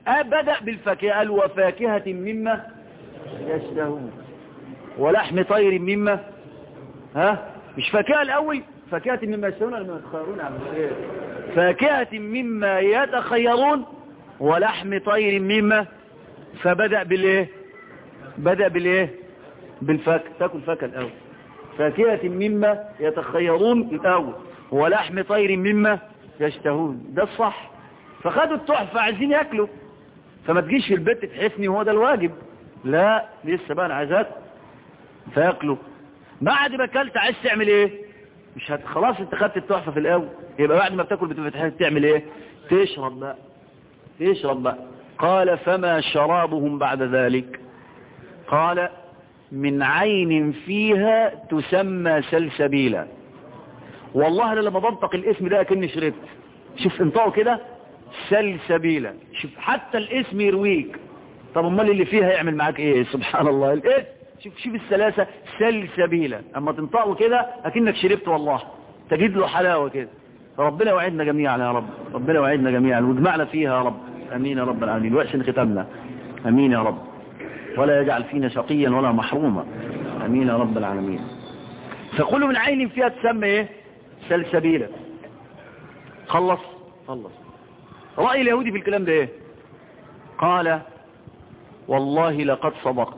آه بدأ بالفاكهة قال وفاكهة مما يشتهون ولحم طير مما ها مش فاكهة الأول فاكهة مما يشتهون ولا مما يتخيرون عم فاكهة مما يتخيرون ولحم طير مما فبدأ بالايه بدأ بالايه بالفاكهة تاكل فاكهة الأول فاكهة مما يتخيرون الأول ولحم طير مما يشتهون ده الصح فخدوا التحفة عايزين ياكلوا فما تجيش في البيت تحفني وهو ده الواجب لا لسه بقى انا عايزات فياكلوا بعد ما اكلت عايز تعمل ايه مش هت... خلاص انت خدت التحفة في الاول يبقى بعد ما بتاكل بتفتح تعمل ايه تشرب بقى تشرب بقى قال فما شرابهم بعد ذلك قال من عين فيها تسمى سلسبيلا والله انا لما بنطق الاسم ده كني شربت شوف انطقه كده سلسبيلا شوف حتى الاسم يرويك طب امال اللي فيها يعمل معاك ايه سبحان الله الاسم شوف شوف السلاسة سلسبيلا اما تنطقه كده اكنك شربت والله تجد له حلاوة كده ربنا يوعدنا جميعا يا رب ربنا يوعدنا جميعا واجمعنا فيها يا رب امين يا رب العالمين واحسن ختامنا امين يا رب ولا يجعل فينا شقيا ولا محروما امين يا رب العالمين فكل من عين فيها تسمى ايه سلسبيلا خلص خلص رأي اليهودي في الكلام ده ايه قال والله لقد صدقت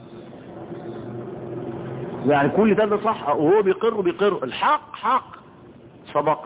يعني كل ده صح وهو بيقر بيقر الحق حق صدقت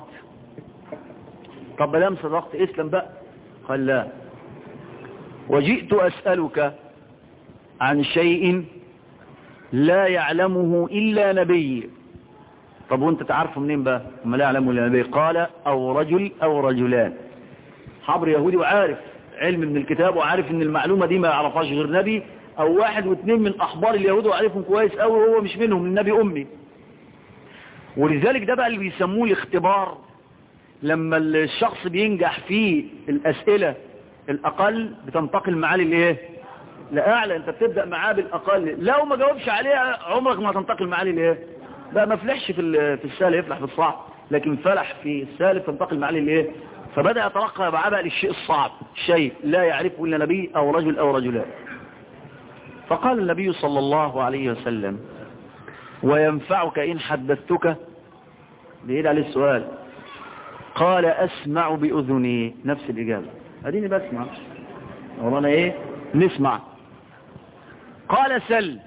طب لم صدقت اسلم بقى قال لا وجئت أسألك عن شيء لا يعلمه إلا نبي طب وانت تعرفه منين بقى ما لا يعلمه إلا نبي قال أو رجل أو رجلان حبر يهودي وعارف علم من الكتاب وعارف ان المعلومة دي ما يعرفهاش غير نبي او واحد واثنين من اخبار اليهود وعارفهم كويس قوي وهو مش منهم النبي امي ولذلك ده بقى اللي بيسموه الاختبار لما الشخص بينجح في الاسئلة الاقل بتنتقل معاه للايه لاعلى انت بتبدأ معاه بالاقل لو ما جاوبش عليها عمرك ما هتنتقل معاه للايه بقى ما فلحش في في السهل يفلح في الصعب لكن فلح في السهل تنتقل معاه للايه فبدأ يترقى معاه بقى للشيء الصعب شيء لا يعرفه إلا نبي أو رجل أو رجلان فقال النبي صلى الله عليه وسلم وينفعك إن حدثتك بيد عليه السؤال قال أسمع بأذني نفس الإجابة أديني بسمع ورانا إيه نسمع قال سل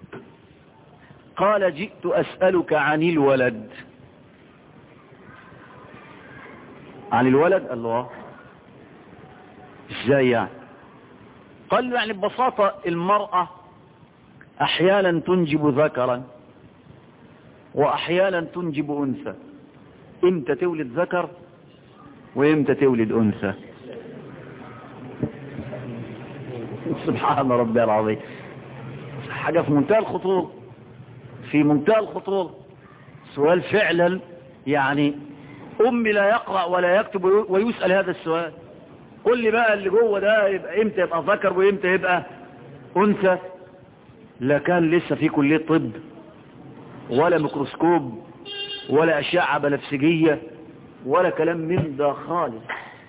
قال جئت أسألك عن الولد عن الولد قال له ازاي يعني قال له يعني ببساطة المرأة احيانا تنجب ذكرا واحيانا تنجب انثى امتى تولد ذكر وامتى تولد انثى سبحان ربي العظيم حاجة في منتهى الخطورة في منتهى الخطورة سؤال فعلا يعني أمي لا يقرأ ولا يكتب ويسأل هذا السؤال قل لي بقى اللي جوه ده يبقى امتى يبقى ذكر وامتى يبقى أنثى لا كان لسه في كلية طب ولا ميكروسكوب ولا أشعة بنفسجية ولا كلام من ده خالص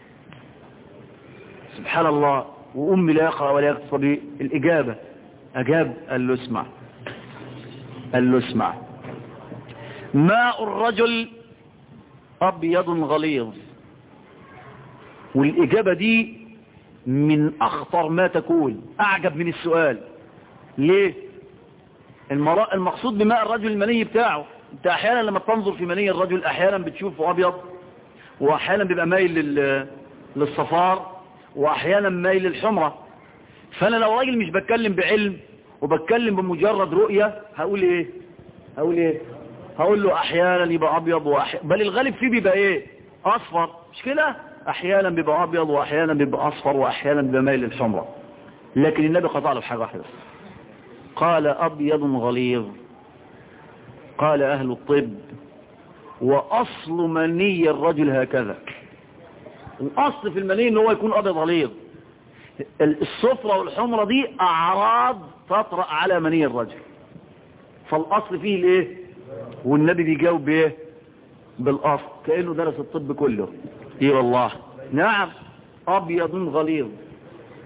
سبحان الله وأمي لا يقرأ ولا يكتب الإجابة أجاب قال له اسمع قال له اسمع ماء الرجل أبيض غليظ والإجابة دي من أخطر ما تكون أعجب من السؤال ليه المراء المقصود بماء الرجل المني بتاعه انت احيانا لما تنظر في مني الرجل احيانا بتشوفه ابيض واحيانا بيبقى مايل لل... للصفار واحيانا مايل للحمرة فانا لو راجل مش بتكلم بعلم وبتكلم بمجرد رؤية هقول ايه هقول ايه هقول له احيانا يبقى ابيض وأحيانا بل الغالب فيه بيبقى ايه اصفر مش كده احيانا بيبقى ابيض واحيانا بيبقى اصفر واحيانا بيبقى مايل للحمرة لكن النبي قطع له بحاجه واحده قال ابيض غليظ قال اهل الطب واصل مني الرجل هكذا الاصل في المني ان هو يكون ابيض غليظ الصفرة والحمرة دي اعراض تطرأ على مني الرجل فالاصل فيه الايه والنبي بيجاوب بايه بالاصل كأنه درس الطب كله ايه والله نعم ابيض غليظ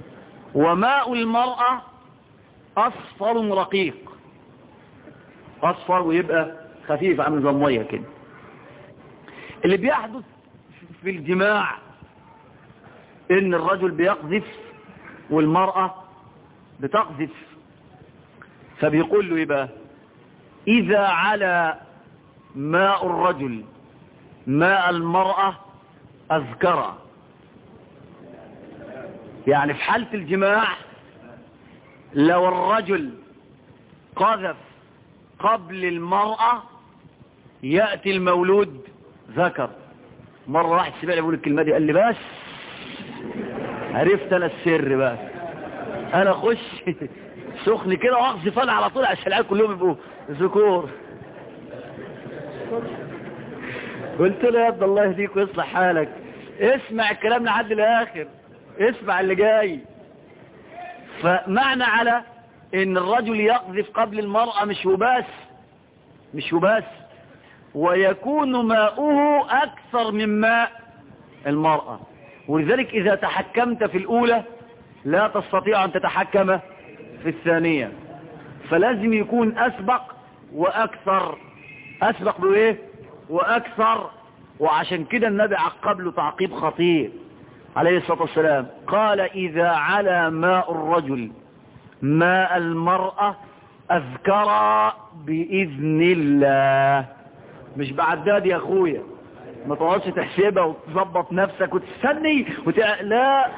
وماء المرأة أصفر رقيق أصفر ويبقى خفيف عامل زي المية كده اللي بيحدث في الجماع ان الرجل بيقذف والمرأة بتقذف فبيقول له يبقى إذا على ماء الرجل ماء المرأة أذكر يعني في حالة الجماع لو الرجل قذف قبل المرأة يأتي المولود ذكر مرة واحد سمع لي بيقول الكلمة دي قال لي بس عرفت انا السر بقى انا اخش سخن كده واغزف انا على طول عشان العيال كلهم يبقوا ذكور قلت له يا عبد الله يهديك ويصلح حالك اسمع الكلام لحد الاخر اسمع اللي جاي فمعنى على ان الرجل يقذف قبل المرأة مش وبس مش وبس ويكون ماؤه اكثر من ماء المرأة ولذلك اذا تحكمت في الاولى لا تستطيع ان تتحكم في الثانية فلازم يكون اسبق واكثر اسبق بايه واكثر وعشان كده النبي عقب له تعقيب خطير عليه الصلاة والسلام قال اذا على ماء الرجل ماء المرأة اذكر باذن الله مش بعداد يا اخويا ما تقعدش تحسبها وتظبط نفسك وتستني وتع... لا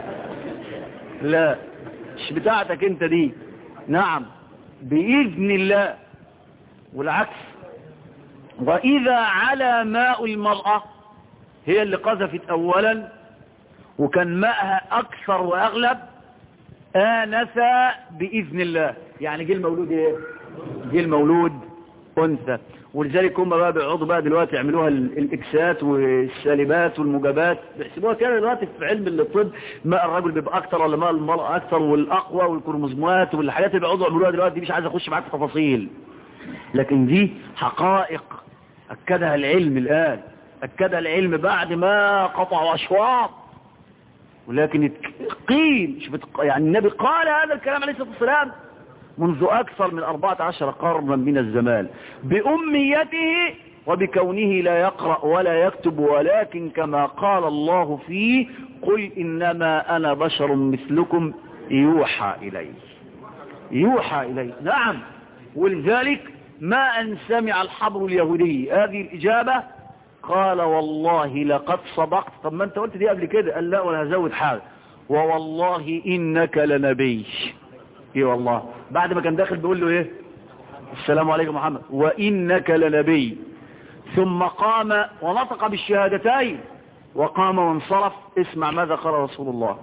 لا مش بتاعتك انت دي نعم بإذن الله والعكس وإذا على ماء المرأة هي اللي قذفت أولا وكان ماءها أكثر وأغلب آنث بإذن الله يعني جه المولود ايه جه المولود أنثى ولذلك هم بقى بيقعدوا بقى دلوقتي يعملوها الاكسات والسالبات والموجبات بيحسبوها كده دلوقتي في علم الطب ماء الرجل بيبقى اكتر ولا ماء المرأة اكتر والاقوى والكروموزومات والحاجات اللي بيقعدوا يعملوها دلوقتي دي مش عايز اخش معاك في تفاصيل لكن دي حقائق اكدها العلم الان اكدها العلم بعد ما قطعوا اشواط ولكن قيل مش بتق... يعني النبي قال هذا الكلام عليه الصلاه والسلام منذ أكثر من أربعة عشر قرنا من الزمان بأميته وبكونه لا يقرأ ولا يكتب ولكن كما قال الله فيه قل إنما أنا بشر مثلكم يوحى إلي يوحى إلي نعم ولذلك ما أن سمع الحبر اليهودي هذه الإجابة قال والله لقد صدقت طب ما أنت قلت دي قبل كده قال لا ولا هزود حاجة ووالله إنك لنبي ايه والله بعد ما كان داخل بيقول له ايه السلام عليكم محمد وانك لنبي ثم قام ونطق بالشهادتين وقام وانصرف اسمع ماذا قال رسول الله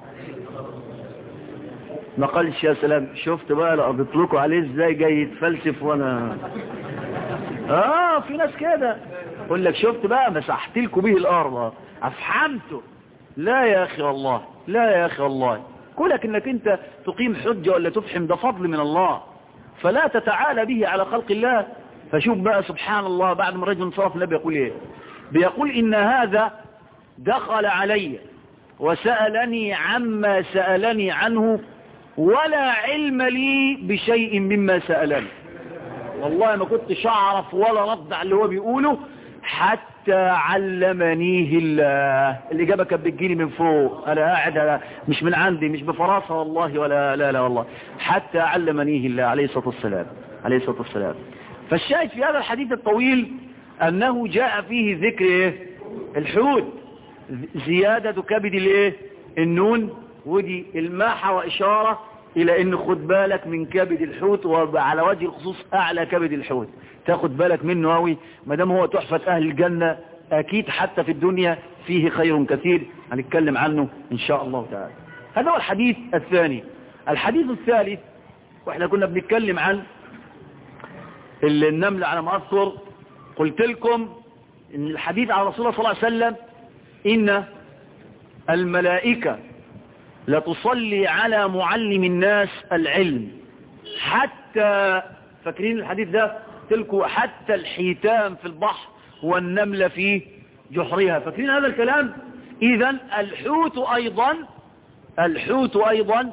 ما قالش يا سلام شفت بقى لو قضيت لكم عليه ازاي جاي يتفلسف وانا اه في ناس كده يقول لك شفت بقى مسحت لكم به الارض افحمته لا يا اخي والله لا يا اخي والله كونك انك انت تقيم حجة ولا تفحم ده فضل من الله فلا تتعالى به على خلق الله فشوف بقى سبحان الله بعد ما الرجل انصرف النبي يقول ايه بيقول ان هذا دخل علي وسألني عما سألني عنه ولا علم لي بشيء مما سألني والله ما كنتش اعرف ولا رد على اللي هو بيقوله حتى علمنيه الله الإجابة كانت بتجيلي من فوق أنا قاعد مش من عندي مش بفراسة والله ولا لا لا والله حتى علمنيه الله عليه الصلاة والسلام عليه الصلاة والسلام فالشاهد في هذا الحديث الطويل أنه جاء فيه ذكر إيه؟ الحوت زيادة كبد الايه النون ودي الماحة وإشارة إلى أن خد بالك من كبد الحوت وعلى وجه الخصوص أعلى كبد الحوت تاخد بالك منه قوي ما دام هو تحفة أهل الجنة أكيد حتى في الدنيا فيه خير كثير هنتكلم عنه إن شاء الله تعالى هذا هو الحديث الثاني الحديث الثالث واحنا كنا بنتكلم عن النمل على ما أذكر قلت لكم ان الحديث عن رسول الله صلى الله عليه وسلم إن الملائكة لتصلي على معلم الناس العلم حتى فاكرين الحديث ده تلكوا حتى الحيتان في البحر والنملة في جحرها فاكرين هذا الكلام اذا الحوت ايضا الحوت ايضا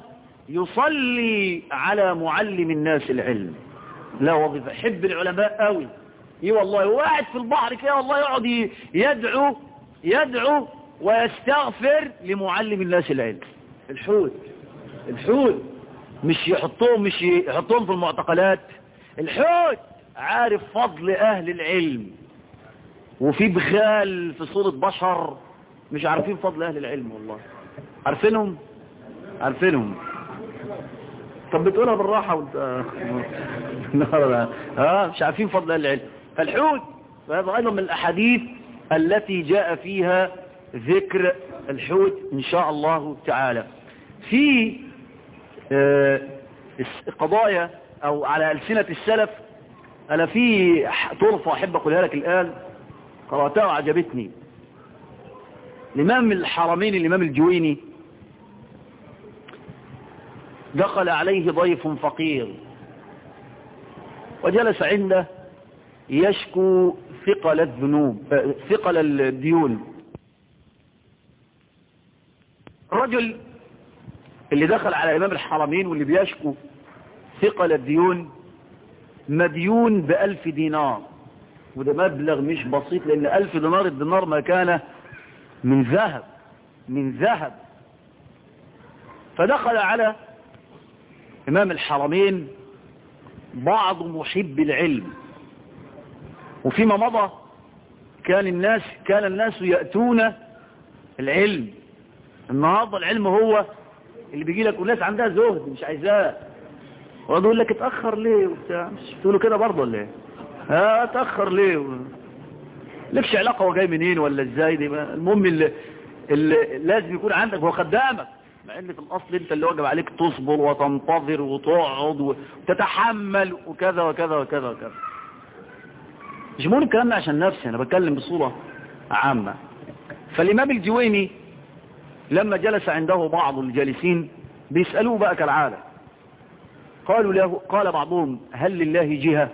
يصلي على معلم الناس العلم لا وظيفة حب العلماء قوي اي والله وقاعد في البحر كده والله يقعد يدعو يدعو ويستغفر لمعلم الناس العلم الحوت الحوت مش يحطوهم مش يحطوهم في المعتقلات الحوت عارف فضل اهل العلم وفي بخال في صورة بشر مش عارفين فضل اهل العلم والله عارفينهم عارفينهم طب بتقولها بالراحة وانت ها مش عارفين فضل اهل العلم فالحوت فهذا ايضا من الاحاديث التي جاء فيها ذكر الحوت ان شاء الله تعالى في قضايا او على ألسنة السلف انا في طرفة احب اقولها لك الان قرأتها وعجبتني الامام الحرمين الامام الجويني دخل عليه ضيف فقير وجلس عنده يشكو ثقل الذنوب ثقل الديون الرجل اللي دخل على امام الحرمين واللي بيشكو ثقل الديون مديون بألف دينار وده مبلغ مش بسيط لأن ألف دينار الدينار ما كان من ذهب من ذهب فدخل على إمام الحرمين بعض محب العلم وفيما مضى كان الناس كان الناس يأتون العلم النهارده العلم هو اللي بيجي لك والناس عندها زهد مش عايزاه ويقعد يقول لك اتاخر ليه وبتاع مش تقولوا كده برضه ولا ايه ها اتاخر ليه لكش علاقه هو جاي منين ولا ازاي دي المهم اللي, اللي لازم يكون عندك هو خدامك مع ان في الاصل انت اللي واجب عليك تصبر وتنتظر وتقعد وتتحمل وكذا وكذا وكذا وكذا مش بقول الكلام ده عشان نفسي انا بتكلم بصوره عامه فالامام الجويني لما جلس عنده بعض الجالسين بيسألوه بقى كالعادة قالوا له قال بعضهم هل لله جهة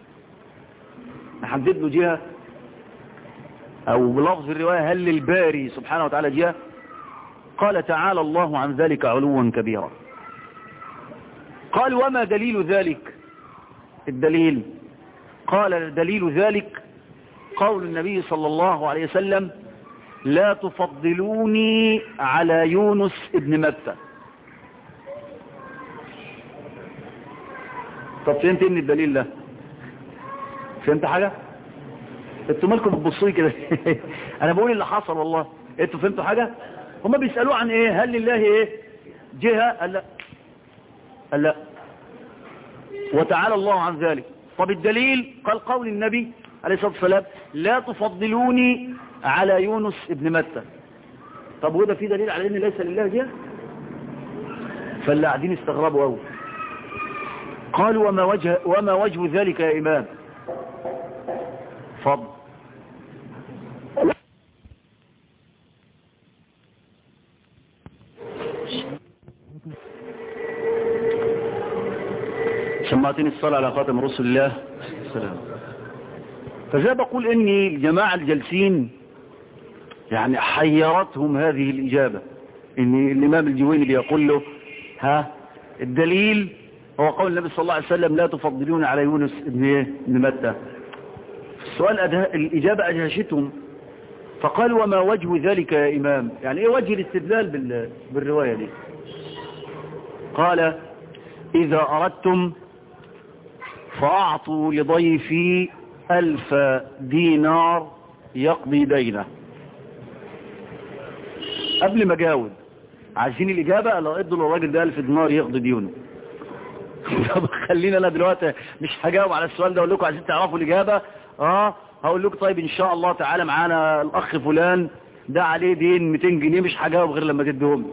نحدد له جهة او بلفظ الرواية هل للباري سبحانه وتعالى جهة قال تعالى الله عن ذلك علوا كبيرا قال وما دليل ذلك الدليل قال دليل ذلك قول النبي صلى الله عليه وسلم لا تفضلوني على يونس ابن متى طب فهمت ان الدليل ده فهمت حاجة انتوا مالكم بتبصوا كده انا بقول اللي حصل والله انتوا فهمتوا حاجة هما بيسألوه عن ايه هل لله ايه جهة قال لا قال لا وتعالى الله عن ذلك طب الدليل قال قول النبي عليه الصلاة والسلام لا تفضلوني على يونس ابن متى طب وده في دليل على ان ليس لله جهة فاللي قاعدين استغربوا قوي قالوا وما وجه وما وجه ذلك يا امام فضل سمعتني الصلاة على خاتم رسول الله السلام فزي بقول اني الجماعة الجالسين يعني حيرتهم هذه الإجابة ان الإمام الجويني بيقول له ها الدليل هو قول النبي صلى الله عليه وسلم لا تفضلون على يونس ابن ايه ابن متى السؤال أده... الإجابة أدهشتهم فقال وما وجه ذلك يا إمام يعني ايه وجه الاستدلال بال... بالرواية دي قال إذا أردتم فأعطوا لضيفي ألف دينار يقضي دينه قبل ما جاوب عايزين الإجابة لو ادوا للراجل ده ألف دينار يقضي ديونه طب خلينا انا دلوقتي مش هجاوب على السؤال ده اقول لكم عايزين تعرفوا الإجابة اه هقول لكم طيب ان شاء الله تعالى معانا الاخ فلان ده عليه دين 200 جنيه مش هجاوب غير لما تديهم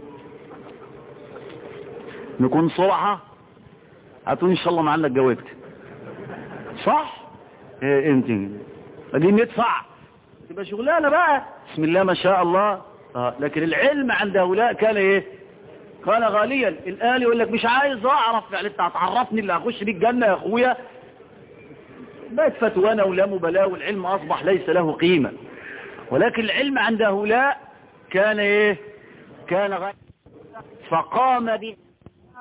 نكون صراحة هتقول ان شاء الله معانا اتجاوبت صح ايه انت دي ندفع تبقى شغلانه بقى بسم الله ما شاء الله آه. لكن العلم عند هؤلاء كان ايه كان غاليا الآن يقول لك مش عايز اعرف يعني انت هتعرفني اللي هخش بيه الجنة يا اخويا بقت فتوانا ولا مبالاة والعلم اصبح ليس له قيمة ولكن العلم عند هؤلاء كان ايه كان غاليا فقام به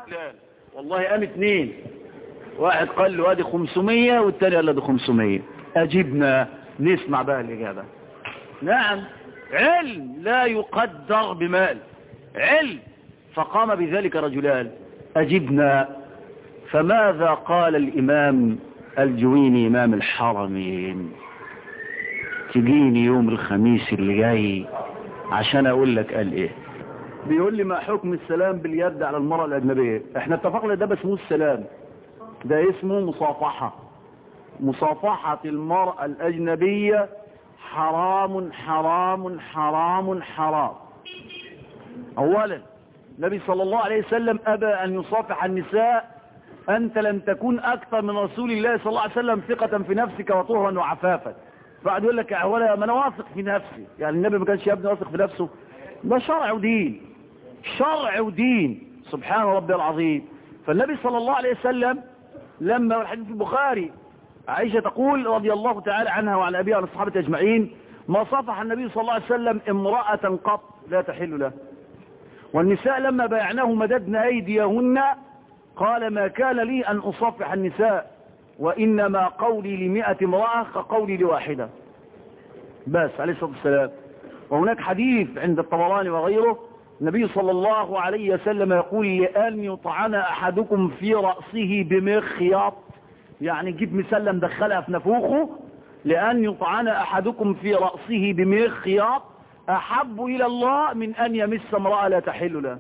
والله قام اتنين واحد قال له ادي 500 والتاني قال له ادي 500 اجبنا نسمع بقى الاجابه نعم علم لا يقدر بمال علم فقام بذلك رجلان أجبنا فماذا قال الإمام الجويني إمام الحرمين تجيني يوم الخميس اللي جاي عشان أقول لك قال إيه بيقول لي ما حكم السلام باليد على المرأة الأجنبية احنا اتفقنا ده باسمه السلام ده اسمه مصافحة مصافحة المرأة الأجنبية حرام حرام حرام حرام اولا النبي صلى الله عليه وسلم ابى ان يصافح النساء انت لم تكن اكثر من رسول الله صلى الله عليه وسلم ثقة في نفسك وطهرا وعفافا بعد يقول لك اولا ما انا واثق في نفسي يعني النبي ما كانش يا ابني واثق في نفسه ده شرع ودين شرع ودين سبحان ربي العظيم فالنبي صلى الله عليه وسلم لما الحديث البخاري عائشة تقول رضي الله تعالى عنها وعن أبيها وعن الصحابة أجمعين ما صافح النبي صلى الله عليه وسلم امرأة قط لا تحل له والنساء لما بايعناه مددنا أيديهن قال ما كان لي أن أصافح النساء وإنما قولي لمئة امرأة كقولي لواحدة بس عليه الصلاة والسلام وهناك حديث عند الطبراني وغيره النبي صلى الله عليه وسلم يقول لأن يطعن أحدكم في رأسه بمخيط يعني جيب مسلم دخلها في نفوخه لأن يطعن أحدكم في رأسه بمخيط أحب إلى الله من أن يمس امرأة لا تحل له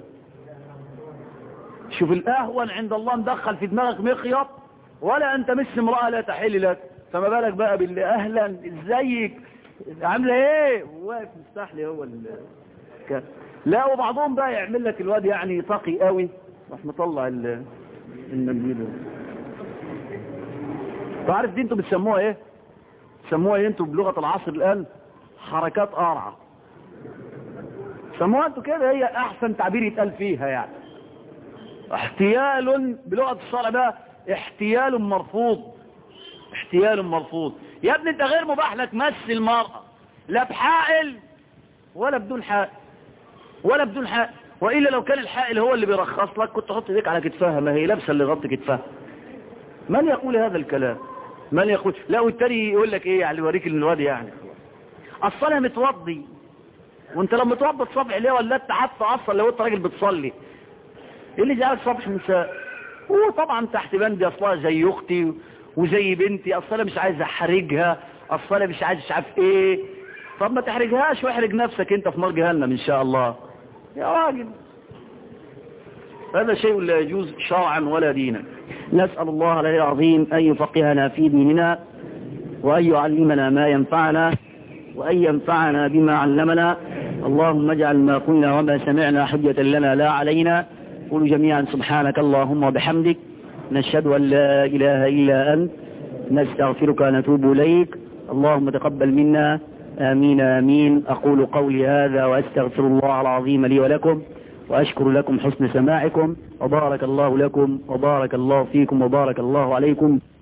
شوف الأهون عند الله مدخل في دماغك مخيط ولا أن تمس امرأة لا تحل لك فما بالك بقى باللي أهلا ازيك عاملة ايه واقف مستحلي هو ال... ك... لا وبعضهم بقى يعمل لك الواد يعني تقي قوي راح مطلع ال... المنديل تعرف دي انتوا بتسموها ايه سموها ايه انتوا بلغة العصر الان حركات قارعة سموها انتوا كده هي احسن تعبير يتقال فيها يعني احتيال بلغة الشرع بقى احتيال مرفوض احتيال مرفوض يا ابني انت غير مباح لك مس المرأة لا بحائل ولا بدون حائل ولا بدون حائل وإلا لو كان الحائل هو اللي بيرخص لك كنت تحط ايديك على كتفها ما هي لابسه اللي غطي كتفها من يقول هذا الكلام من يقول لا والتاني يقول لك ايه يعني يوريك الواد يعني اصل انا متوضي وانت لما متوضى تصبح ليه ولا انت حتى اصلا لو انت راجل بتصلي ايه اللي جعلك صبح نساء هو طبعا تحت بندي اصلها زي اختي وزي بنتي اصلا مش عايز احرجها اصلا مش عايز مش عارف ايه طب ما تحرجهاش واحرج نفسك انت في نار جهنم ان شاء الله يا راجل هذا شيء لا يجوز شرعا ولا دينا نسأل الله العلي العظيم أن يفقهنا في ديننا وأن يعلمنا ما ينفعنا وأن ينفعنا بما علمنا اللهم اجعل ما قلنا وما سمعنا حجة لنا لا علينا قولوا جميعا سبحانك اللهم وبحمدك نشهد أن لا إله إلا أنت نستغفرك ونتوب إليك اللهم تقبل منا آمين آمين أقول قولي هذا وأستغفر الله العظيم لي ولكم وأشكر لكم حسن سماعكم وبارك الله لكم وبارك الله فيكم وبارك الله عليكم